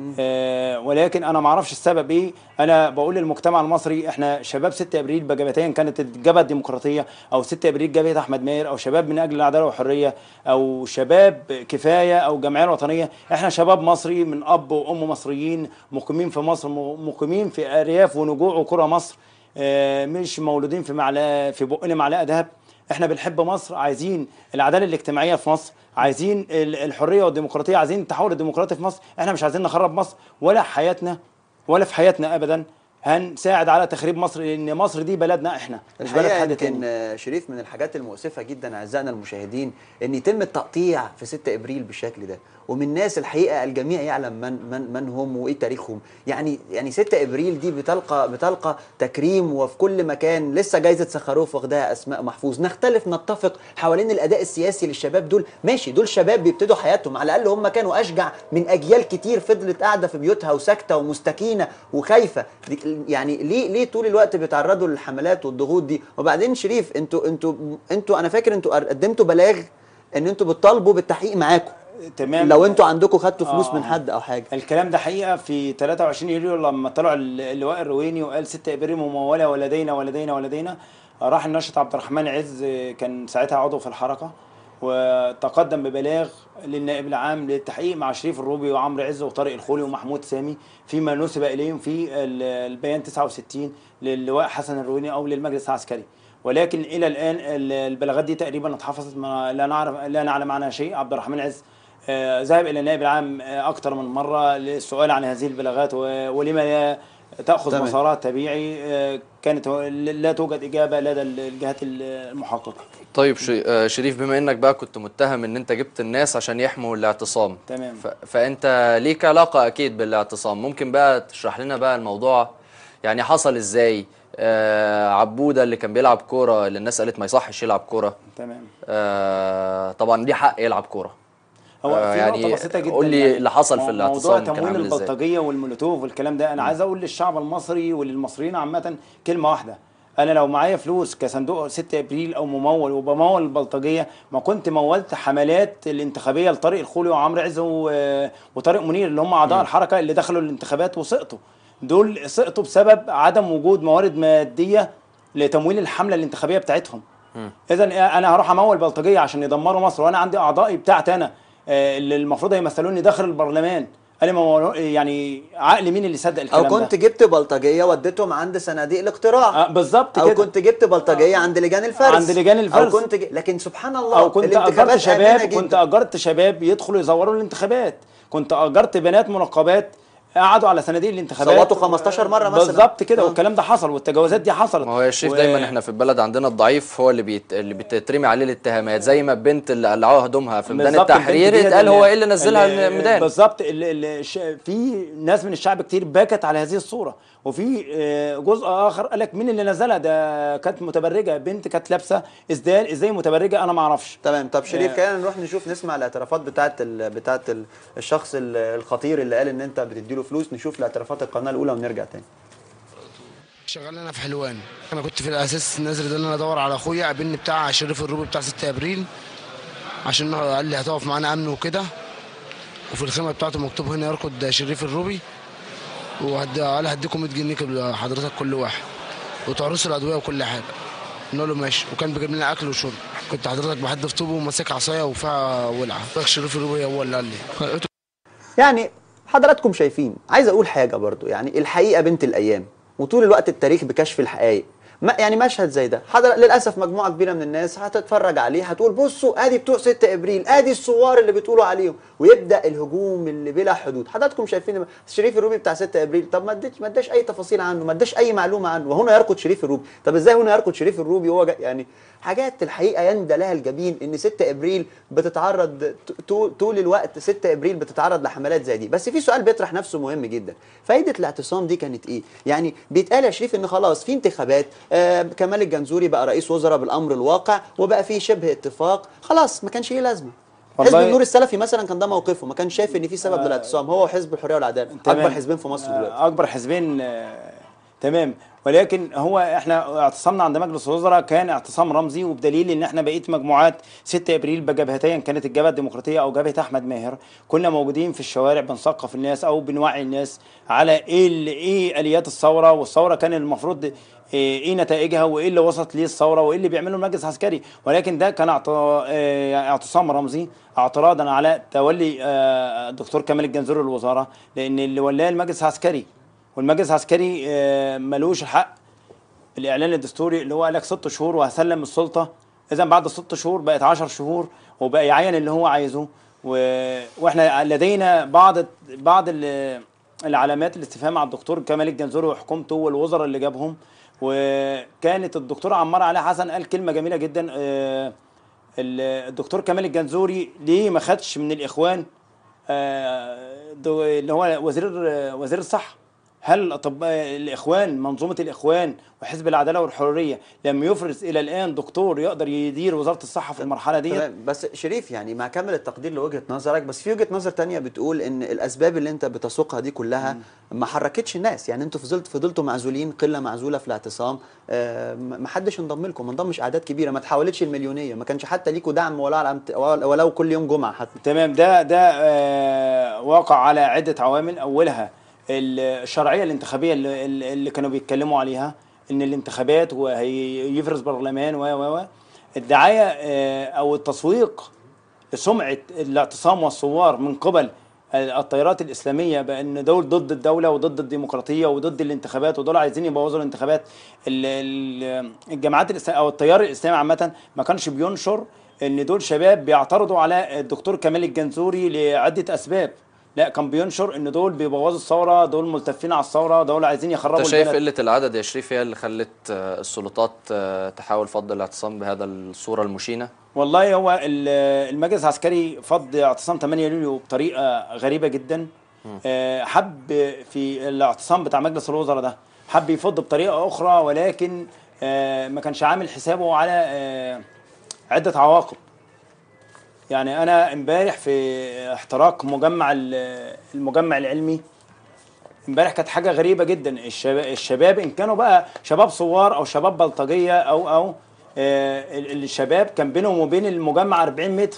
آه، ولكن انا ما اعرفش السبب ايه انا بقول للمجتمع المصري احنا شباب 6 ابريل بجبهتين كانت الجبهه الديمقراطيه او 6 ابريل جبهه احمد ماهر او شباب من اجل العداله والحريه او شباب كفايه او الجمعيه الوطنيه احنا شباب مصري من اب وام مصريين مقيمين في مصر م- مقيمين في ارياف ونجوع وقرى مصر آه، مش مولودين في معلقه في بقنا معلقه ذهب احنا بنحب مصر عايزين العداله الاجتماعيه في مصر عايزين ال- الحريه والديمقراطيه عايزين التحول الديمقراطي في مصر احنا مش عايزين نخرب مصر ولا حياتنا ولا في حياتنا ابدا هنساعد على تخريب مصر لان مصر دي بلدنا احنا مش بلد الحقيقه حد يمكن تاني آه، شريف من الحاجات المؤسفه جدا اعزائنا المشاهدين ان يتم التقطيع في 6 ابريل بالشكل ده ومن ناس الحقيقه الجميع يعلم من من من هم وايه تاريخهم يعني يعني 6 ابريل دي بتلقى بتلقى تكريم وفي كل مكان لسه جايزه سخروف واخداها اسماء محفوظ نختلف نتفق حوالين الاداء السياسي للشباب دول ماشي دول شباب بيبتدوا حياتهم على الاقل هم كانوا اشجع من اجيال كتير فضلت قاعده في بيوتها وساكته ومستكينه وخايفه دي- يعني ليه ليه طول الوقت بيتعرضوا للحملات والضغوط دي وبعدين شريف انتوا انتوا انتوا انا فاكر انتوا قدمتوا بلاغ ان انتوا بتطالبوا بالتحقيق معاكم تمام لو انتوا عندكم خدتوا فلوس آه. من حد او حاجه الكلام ده حقيقه في 23 يوليو لما طلع ال- اللواء الرويني وقال 6 ابريل مموله ولدينا ولدينا ولدينا راح الناشط عبد الرحمن عز كان ساعتها عضو في الحركه وتقدم ببلاغ للنائب العام للتحقيق مع شريف الروبي وعمرو عز وطارق الخولي ومحمود سامي فيما نسب اليهم في ال- البيان 69 للواء حسن الرويني او للمجلس العسكري ولكن الى الان ال- البلاغات دي تقريبا اتحفظت ما لا نعرف لا نعلم عنها شيء عبد الرحمن عز آه، ذهب الى النائب العام آه، اكثر من مره للسؤال عن هذه البلاغات و- ولما لا تاخذ تمام. مسارها الطبيعي آه، كانت لا توجد اجابه لدى الجهات المحققه طيب ش- آه، شريف بما انك بقى كنت متهم ان انت جبت الناس عشان يحموا الاعتصام تمام ف... فانت ليك علاقه اكيد بالاعتصام ممكن بقى تشرح لنا بقى الموضوع يعني حصل ازاي آه عبوده اللي كان بيلعب كوره اللي الناس قالت ما يصحش يلعب كوره تمام آه طبعا ليه حق يلعب كوره هو آه، في يعني نقطة بسيطة جدا قول لي يعني اللي حصل في مو- الاعتصام موضوع كان تمويل عامل ازاي البلطجية والمولوتوف والكلام ده أنا عايز أقول للشعب المصري وللمصريين عامة كلمة واحدة أنا لو معايا فلوس كصندوق 6 أبريل أو ممول وبمول البلطجية ما كنت مولت حملات الانتخابية لطارق الخولي وعمرو عز و- وطارق منير اللي هم أعضاء الحركة اللي دخلوا الانتخابات وسقطوا دول سقطوا بسبب عدم وجود موارد مادية لتمويل الحملة الانتخابية بتاعتهم اذا انا هروح امول بلطجيه عشان يدمروا مصر وانا عندي اعضائي بتاعتي انا آه، اللي المفروض هيمثلوني داخل البرلمان قال لي ما هو- يعني عقل مين اللي صدق الكلام او كنت ده جبت بلطجيه وديتهم عند صناديق الاقتراع آه، بالظبط او كده. كنت جبت بلطجيه عند لجان الفرز عند لجان الفرز. او كنت ج... لكن سبحان الله او كنت الانتخابات اجرت آمنة شباب جداً. كنت اجرت شباب يدخلوا يزوروا الانتخابات كنت اجرت بنات منقبات قعدوا على صناديق الانتخابات صوتوا 15 مرة مثلاً. بالظبط كده والكلام ده حصل والتجاوزات دي حصلت ما هو يا شريف و- دايما احنا في البلد عندنا الضعيف هو اللي بيت... اللي بتترمي عليه الاتهامات زي ما البنت اللي قلعوها هدومها في ميدان بالظبط، التحرير البنت ديت اتقال هو اللي- ايه اللي نزلها اللي- الميدان بالظبط ال- ال- الش- في ناس من الشعب كتير بكت على هذه الصوره وفي آه، جزء اخر قال لك مين اللي نزلها ده كانت متبرجه بنت كانت لابسه اسدال ازاي متبرجه انا ما اعرفش تمام طب شريف آه. خلينا نروح نشوف نسمع الاعترافات بتاعت ال... بتاعت ال... الشخص ال- الخطير اللي قال ان انت بتديله فلوس نشوف الاعترافات القناه الاولى ونرجع تاني شغال انا في حلوان انا كنت في الاساس نازل ده ان انا ادور على اخويا قابلني بتاع شريف الروبي بتاع 6 ابريل عشان قال لي هتقف معانا امن وكده وفي الخيمه بتاعته مكتوب هنا يركض شريف الروبي وقال هديكم 100 جنيه كل- حضرتك كل واحد وتعرسوا الادويه وكل حاجه قلنا له ماشي وكان بيجيب لنا اكل وشرب كنت حضرتك بحدف طوبه وماسك عصايه وفيها ولعه شريف الروبي هو اللي قال لي يعني حضراتكم شايفين عايز اقول حاجه برضو يعني الحقيقه بنت الايام وطول الوقت التاريخ بكشف الحقائق ما يعني مشهد زي ده حضر للاسف مجموعه كبيره من الناس هتتفرج عليه هتقول بصوا ادي بتوع 6 ابريل ادي الثوار اللي بتقولوا عليهم ويبدا الهجوم اللي بلا حدود حضراتكم شايفين شريف الروبي بتاع 6 ابريل طب ما اديش ما اداش اي تفاصيل عنه ما اداش اي معلومه عنه وهنا يركض شريف الروبي طب ازاي هنا يركض شريف الروبي وهو جا- يعني حاجات الحقيقه يندى لها الجبين ان 6 ابريل بتتعرض ت- طول- طول الوقت 6 ابريل بتتعرض لحملات زي دي بس في سؤال بيطرح نفسه مهم جدا فايده الاعتصام دي كانت ايه يعني بيتقال يا شريف ان خلاص في انتخابات آه كمال الجنزوري بقى رئيس وزراء بالامر الواقع وبقى في شبه اتفاق خلاص ما كانش ليه لازمه حزب والله- النور السلفي مثلا كان ده موقفه ما كانش شايف ان في سبب للاعتصام هو وحزب الحريه والعداله تمام. اكبر حزبين في مصر دلوقتي آه، اكبر حزبين آه، تمام ولكن هو احنا اعتصامنا عند مجلس الوزراء كان اعتصام رمزي وبدليل ان احنا بقيه مجموعات 6 ابريل بجبهتين كانت الجبهه الديمقراطيه او جبهه احمد ماهر كنا موجودين في الشوارع بنثقف الناس او بنوعي الناس على ايه ال- ايه اليات الثوره والثوره كان المفروض ايه إيه نتائجها وايه اللي وصلت ليه الثوره وايه اللي بيعمله المجلس العسكري ولكن ده كان اعت- آه، اعتصام رمزي اعتراضا على تولي آه، الدكتور كمال الجنزوري للوزاره لان اللي ولاه المجلس العسكري والمجلس العسكري آه، ملوش الحق الاعلان الدستوري اللي هو قال لك ست شهور وهسلم السلطه اذا بعد ست شهور بقت 10 شهور وبقى يعين اللي هو عايزه و... واحنا لدينا بعض بعض ال- العلامات الاستفهام على الدكتور كمال الجنزوري وحكومته والوزراء اللي جابهم وكانت الدكتور عمار علي حسن قال كلمه جميله جدا آه، ال- الدكتور كمال الجنزوري ليه ما خدش من الاخوان آه، دو- اللي هو وزير وزير الصحه هل الاطباء الاخوان منظومه الاخوان وحزب العداله والحريه لم يفرز الى الان دكتور يقدر يدير وزاره الصحه في المرحله دي تمام بس شريف يعني مع كامل التقدير لوجهه نظرك بس في وجهه نظر تانية بتقول ان الاسباب اللي انت بتسوقها دي كلها ما حركتش الناس يعني انتوا فضلت فضلتوا معزولين قله معزوله في الاعتصام آه، ما حدش انضم لكم ما انضمش اعداد كبيره ما تحولتش المليونيه ما كانش حتى ليكوا دعم ولا على أمت- ولو كل يوم جمعه حتى تمام ده ده آه، واقع على عده عوامل اولها الشرعيه الانتخابيه اللي, اللي كانوا بيتكلموا عليها ان الانتخابات وهيفرز برلمان و و و الدعايه آه، او التسويق لسمعه الاعتصام والثوار من قبل التيارات الاسلاميه بان دول ضد الدوله وضد الديمقراطيه وضد الانتخابات ودول عايزين يبوظوا الانتخابات ال- ال- الجماعات الاسلاميه او التيار الاسلامي عامه ما كانش بينشر ان دول شباب بيعترضوا على الدكتور كمال الجنزوري لعده اسباب لا كان بينشر ان دول بيبوظوا الثوره دول ملتفين على الثوره دول عايزين يخربوا انت شايف البلد قله العدد يا شريف هي اللي خلت آه، السلطات آه، تحاول فض الاعتصام بهذا الصوره المشينه والله هو ال- المجلس العسكري فض اعتصام 8 يوليو بطريقه غريبه جدا آه، حب في الاعتصام بتاع مجلس الوزراء ده حب يفض بطريقه اخرى ولكن آه، ما كانش عامل حسابه على آه، عده عواقب يعني انا امبارح في احتراق مجمع ال- المجمع العلمي امبارح كانت حاجه غريبه جدا الشباب, الشباب ان كانوا بقى شباب صوار او شباب بلطجيه او او آه ال- الشباب كان بينهم وبين المجمع 40 متر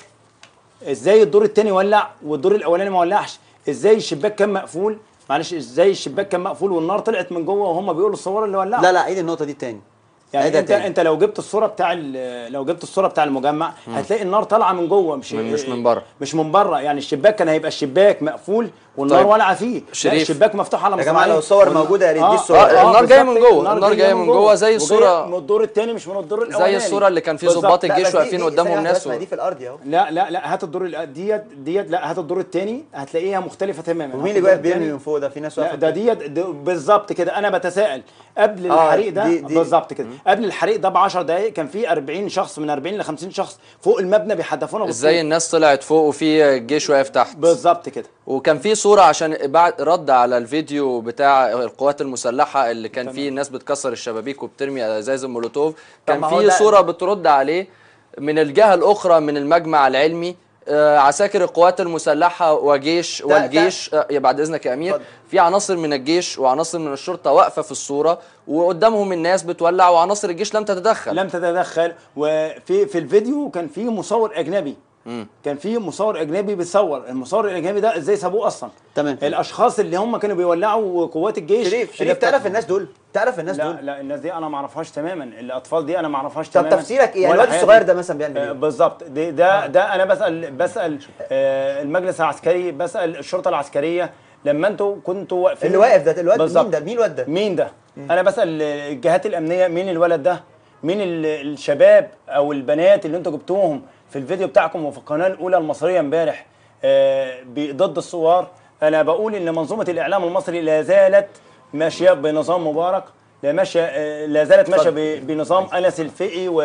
ازاي الدور الثاني ولع والدور الاولاني ما ولعش ازاي الشباك كان مقفول معلش ازاي الشباك كان مقفول والنار طلعت من جوه وهم بيقولوا الصور اللي ولعوا لا لا عيد النقطه دي تاني يعني عيدها انت تاني. انت لو جبت الصوره بتاع ال- لو جبت الصوره بتاع المجمع مم. هتلاقي النار طالعه من جوه مش من- مش من بره. مش من بره يعني الشباك كان هيبقى الشباك مقفول والنار طيب. ولعه فيه لا شريف. الشباك مفتوح على يا جماعة مصراعيه لو الصور والنار- موجودة يا ريت دي آه، الصور. آه، آه، النار جاية من بالظبط. جوه، النار جاية من جوه زي وجاية الصورة- من الدور الثاني مش من الدور زي الاولاني الصورة اللي كان فيه بالظبط. ضباط لا، الجيش بس واقفين دي- قدامهم ثانية ناس واحدة، و- دي في الارض اهو لا لا لا هات الدور ال- ديت ديت لا هات الدور الثاني هتلاقيها مختلفه تماما ومين هات اللي الدور واقف بيرمي التاني. من فوق ده في ناس لا واقفه ده ديت ده بالظبط كده انا بتساءل قبل آه، الحريق ده دي- دي- بالظبط كده قبل الحريق ده ب 10 دقائق كان في 40 شخص من 40 ل 50 شخص فوق المبنى بيحدفونا ازاي الناس طلعت فوق وفي الجيش واقف تحت بالظبط كده وكان في صورة عشان بعد رد على الفيديو بتاع القوات المسلحة اللي كان فيه الناس بتكسر الشبابيك وبترمي ازاز المولوتوف كان ما هو في ده- صورة بترد عليه من الجهة الأخرى من المجمع العلمي آه، عساكر القوات المسلحة وجيش ده- والجيش آه، يا بعد إذنك يا أمير في عناصر من الجيش وعناصر من الشرطة واقفة في الصورة وقدامهم الناس بتولع وعناصر الجيش لم تتدخل لم تتدخل وفي في الفيديو كان في مصور اجنبي مم. كان في مصور اجنبي بيصور المصور الاجنبي ده ازاي سابوه اصلا تمام الاشخاص اللي هم كانوا بيولعوا قوات الجيش شريف اللي شريف بتاع- تعرف الناس دول تعرف الناس لا دول لا الناس دي انا ما اعرفهاش تماما الاطفال دي انا ما اعرفهاش طب تماما تفسيرك ايه يعني ولا الواد حياتي. الصغير ده مثلا بيعمل آه، ايه بالظبط ده ده, ده انا بسال بسال آه، المجلس العسكري بسال الشرطه العسكريه لما انتوا كنتوا واقفين اللي واقف ده الواد بالظبط. مين ده مين الواد ده مين ده انا بسال الجهات الامنيه مين الولد ده مين ال- الشباب او البنات اللي انتوا جبتوهم في الفيديو بتاعكم وفي القناه الاولى المصريه امبارح آه، ب- ضد الثوار انا بقول ان منظومه الاعلام المصري لا زالت ماشيه بنظام مبارك لا ماشيه آه، لا زالت ماشيه ب- بنظام انس الفقي و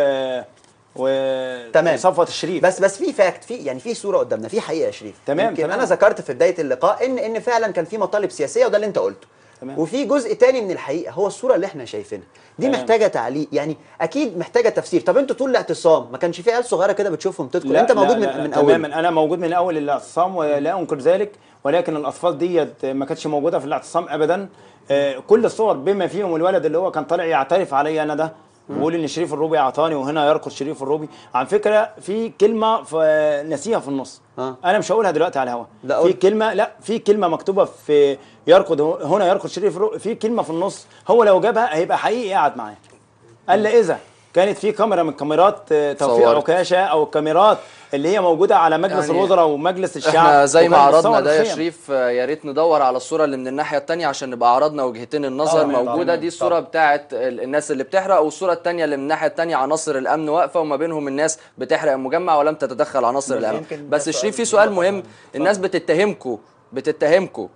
و تمام. صفوت الشريف بس بس في فاكت في يعني في صوره قدامنا في حقيقه يا شريف تمام، يمكن تمام. انا ذكرت في بدايه اللقاء ان ان فعلا كان في مطالب سياسيه وده اللي انت قلته تمام. وفي جزء تاني من الحقيقه هو الصوره اللي احنا شايفينها دي تمام. محتاجه تعليق يعني اكيد محتاجه تفسير طب انتوا طول الاعتصام ما كانش في عيال صغيره كده بتشوفهم تدخل انت موجود من من اول تماما انا موجود من اول الاعتصام ولا انكر ذلك ولكن الاطفال ديت ما كانتش موجوده في الاعتصام ابدا آه، كل الصور بما فيهم الولد اللي هو كان طالع يعترف عليا انا ده بيقول ان شريف الروبي اعطاني وهنا يرقص شريف الروبي على فكره في كلمه في نسيها في النص آه. انا مش هقولها دلوقتي على الهوا لا في قول. كلمه لا في كلمه مكتوبه في يرقد هنا يرقد شريف الروبي في كلمه في النص هو لو جابها هيبقى حقيقي قاعد معاه الا اذا كانت في كاميرا من كاميرات آه، توفيق صورت. عكاشه او الكاميرات اللي هي موجوده على مجلس يعني الوزراء ومجلس الشعب احنا زي ما وكانت عرضنا بتصور ده يا الخيم. شريف آه، يا ريت ندور على الصوره اللي من الناحيه الثانيه عشان نبقى عرضنا وجهتين النظر طبعاً، موجوده طبعاً، دي الصوره بتاعت ال- الناس اللي بتحرق والصوره الثانيه اللي من الناحيه الثانيه عناصر الامن واقفه وما بينهم الناس بتحرق المجمع ولم تتدخل عناصر بس الامن يمكن ده بس سؤال شريف في سؤال مهم الناس بتتهمكوا بتتهمكوا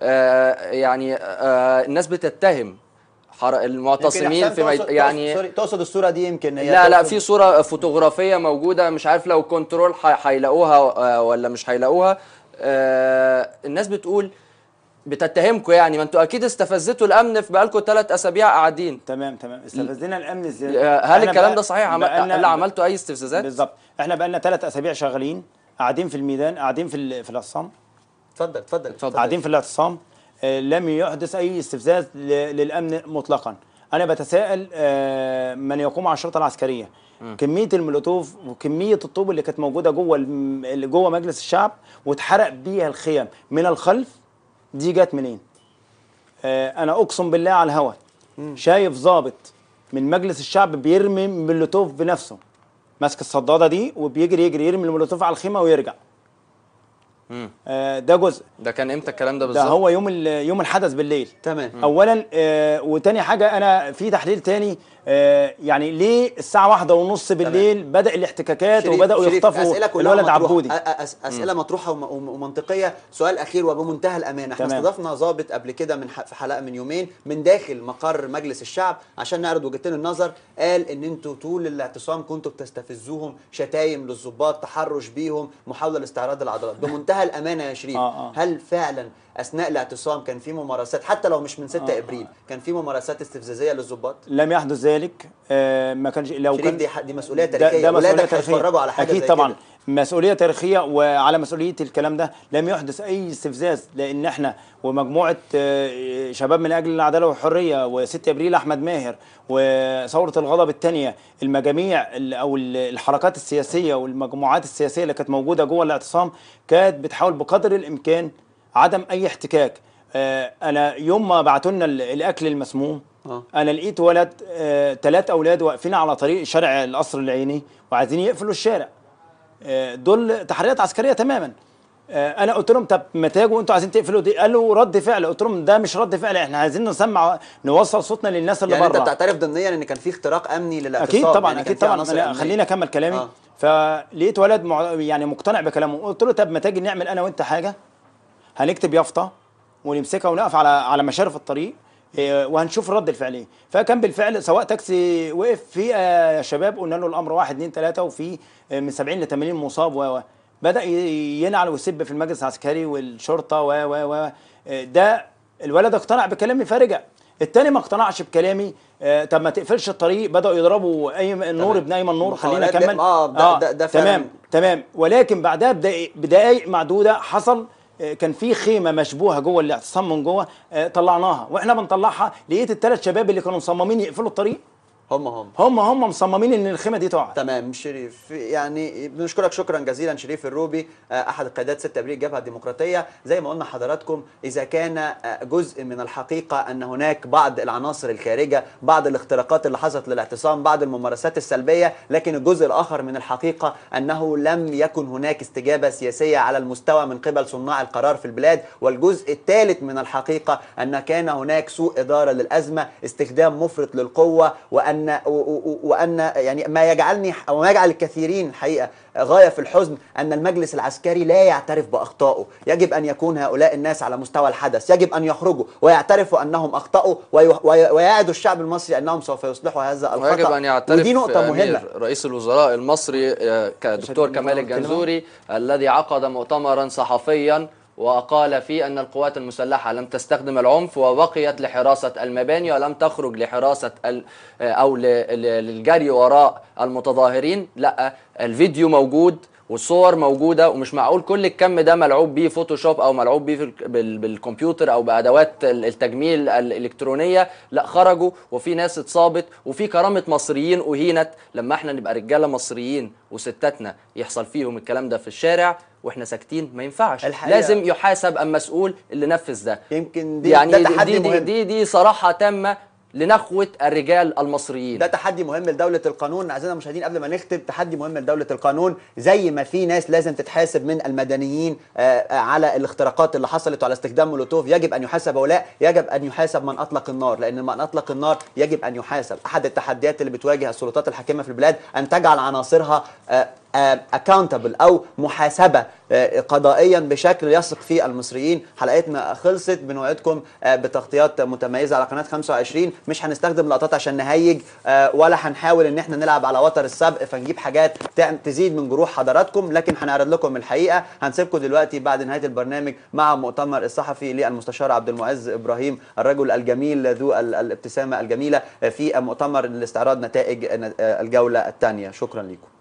آه يعني آه الناس بتتهم حر- المعتصمين في ميد... يعني سوري تقصد الصوره دي يمكن هي لا لا تقصد- في صورة فوتوغرافية موجودة مش عارف لو كنترول ح- هيلاقوها آه، ولا مش هيلاقوها آه، الناس بتقول بتتهمكم يعني ما انتوا اكيد استفزتوا الامن في بقالكم ثلاث اسابيع قاعدين تمام تمام استفزنا الامن ازاي آه، هل إحنا الكلام بقى- ده صحيح عم... بقالنا- هل عملتوا اي استفزازات بالظبط احنا بقى لنا ثلاث اسابيع شغالين قاعدين في الميدان قاعدين في ال- في الاعتصام اتفضل اتفضل اتفضل قاعدين في الاعتصام آه، لم يحدث اي استفزاز ل- للامن مطلقا انا بتساءل آه، من يقوم على الشرطه العسكريه كميه المولوتوف وكميه الطوب اللي كانت موجوده جوه الم- اللي جوه مجلس الشعب واتحرق بيها الخيم من الخلف دي جت منين آه، انا اقسم بالله على الهوا شايف ضابط من مجلس الشعب بيرمي مولوتوف بنفسه ماسك الصداده دي وبيجري يجري يرمي المولوتوف على الخيمه ويرجع مم. آه، ده جزء ده كان امتى الكلام ده ده بالظبط هو يوم ال- يوم الحدث بالليل تمام اولا آه وتاني حاجه انا في تحليل تاني آه يعني ليه الساعه واحدة ونص بالليل بدا الاحتكاكات شريف- وبداوا شريف، يخطفوا أسئلة كلها الولد مطروحة. عبودي أ- أ- أس- اسئله مطروحه وم- وم- ومنطقيه سؤال اخير وبمنتهى الامانه احنا تمام. استضفنا ضابط قبل كده من ح- في حلقه من يومين من داخل مقر مجلس الشعب عشان نعرض وجهتين النظر قال ان انتوا طول الاعتصام كنتوا بتستفزوهم شتايم للضباط تحرش بيهم محاوله لاستعراض العضلات بمنتهى الامانه يا شريف آه، آه. هل فعلا اثناء الاعتصام كان في ممارسات حتى لو مش من 6 آه. ابريل كان في ممارسات استفزازيه للضباط لم يحدث ذلك آه، ما كانش لو شريف كان دي ح- دي مسؤولية ده- تاريخية. ده مسؤولية ولادك تاريخية. هيتفرجوا على حاجة اكيد زي طبعا كده. مسؤوليه تاريخيه وعلى مسؤوليه الكلام ده لم يحدث اي استفزاز لان احنا ومجموعه آه، شباب من اجل العداله والحريه و6 ابريل احمد ماهر وثوره الغضب الثانيه المجاميع ال- او ال- الحركات السياسيه والمجموعات السياسيه اللي كانت موجوده جوه الاعتصام كانت بتحاول بقدر الامكان عدم اي احتكاك آه، انا يوم ما بعتوا لنا ال- الاكل المسموم آه. انا لقيت ولد ثلاث اولاد واقفين على طريق شارع القصر العيني وعايزين يقفلوا الشارع آه، دول تحريات عسكريه تماما آه، انا قلت لهم طب ما تاجوا انتوا عايزين تقفلوا دي قالوا رد فعل قلت لهم ده مش رد فعل احنا عايزين نسمع نوصل صوتنا للناس اللي يعني انت بره بتعترف ضمنيا ان كان في اختراق امني للاعتصام اكيد طبعا يعني كان اكيد في طبعا عناصر لا، أمنية. خليني اكمل كلامي آه. فلقيت ولد مع يعني مقتنع بكلامه قلت له طب ما تيجي نعمل انا وانت حاجه هنكتب يافطه ونمسكها ونقف على على مشارف الطريق إيه، وهنشوف رد الفعل ايه فكان بالفعل سواق تاكسي وقف في آه، شباب قلنا له الامر واحد اتنين تلاته وفي آه، من 70 ل 80 مصاب و و بدا ي- ينعل ويسب في المجلس العسكري والشرطه و و و آه، ده الولد اقتنع بكلامي فرجع التاني ما اقتنعش بكلامي آه، طب ما تقفلش الطريق بداوا يضربوا اي نور ابن ايمن نور خلينا محاولات اكمل لم- آه، ده- ده- ده فعلاً. تمام تمام ولكن بعدها بدقائق بدقائق معدوده حصل آه، كان في خيمه مشبوهه جوه الاعتصام من جوه آه، طلعناها واحنا بنطلعها لقيت الثلاث شباب اللي كانوا مصممين يقفلوا الطريق هم هم هم هم مصممين ان الخيمه دي تقع تمام شريف يعني بنشكرك شكرا جزيلا شريف الروبي آه، احد قيادات 6 ابريل الجبهه الديمقراطيه زي ما قلنا حضراتكم اذا كان آه، جزء من الحقيقه ان هناك بعض العناصر الخارجه بعض الاختراقات اللي حصلت للاعتصام بعض الممارسات السلبيه لكن الجزء الاخر من الحقيقه انه لم يكن هناك استجابه سياسيه على المستوى من قبل صناع القرار في البلاد والجزء الثالث من الحقيقه ان كان هناك سوء اداره للازمه استخدام مفرط للقوه وان و- و- وان يعني ما يجعلني او ما يجعل الكثيرين الحقيقه غايه في الحزن ان المجلس العسكري لا يعترف باخطائه، يجب ان يكون هؤلاء الناس على مستوى الحدث، يجب ان يخرجوا ويعترفوا انهم اخطاوا وي- وي- ويعدوا الشعب المصري انهم سوف يصلحوا هذا الخطا ويجب ان يعترف ودي نقطه أمير مهمه رئيس الوزراء المصري آه، كدكتور كمال الجنزوري الذي عقد مؤتمرا صحفيا وقال فيه ان القوات المسلحه لم تستخدم العنف وبقيت لحراسه المباني ولم تخرج لحراسه ال- آه، او ل- ل- للجري وراء المتظاهرين لا الفيديو موجود والصور موجوده ومش معقول كل الكم ده ملعوب بيه فوتوشوب او ملعوب بيه في الك- بال- بالكمبيوتر او بادوات ال- التجميل الالكترونيه لا خرجوا وفي ناس اتصابت وفي كرامه مصريين اهينت لما احنا نبقى رجاله مصريين وستاتنا يحصل فيهم الكلام ده في الشارع واحنا ساكتين ما ينفعش الحقيقة- لازم يحاسب المسؤول اللي نفذ ده يمكن دي يعني ده دي تحدي دي, دي, مهم. دي دي صراحه تامه لنخوه الرجال المصريين ده تحدي مهم لدولة القانون أعزائنا المشاهدين قبل ما نختم تحدي مهم لدولة القانون زي ما في ناس لازم تتحاسب من المدنيين آه، آه، على الاختراقات اللي حصلت وعلى استخدام مولوتوف يجب أن يحاسب هؤلاء يجب أن يحاسب من أطلق النار لأن من أطلق النار يجب أن يحاسب أحد التحديات اللي بتواجه السلطات الحاكمة في البلاد أن تجعل عناصرها اكاونتبل او محاسبه آه، قضائيا بشكل يثق فيه المصريين حلقتنا خلصت بنوعدكم آه، بتغطيات متميزه على قناه 25 مش هنستخدم لقطات عشان نهيج آه، ولا هنحاول ان احنا نلعب على وتر السبق فنجيب حاجات تع- تزيد من جروح حضراتكم لكن هنعرض لكم الحقيقه هنسيبكم دلوقتي بعد نهايه البرنامج مع مؤتمر الصحفي للمستشار عبد المعز ابراهيم الرجل الجميل ذو ال- الابتسامه الجميله في مؤتمر لاستعراض نتائج آه، الجوله الثانيه شكرا لكم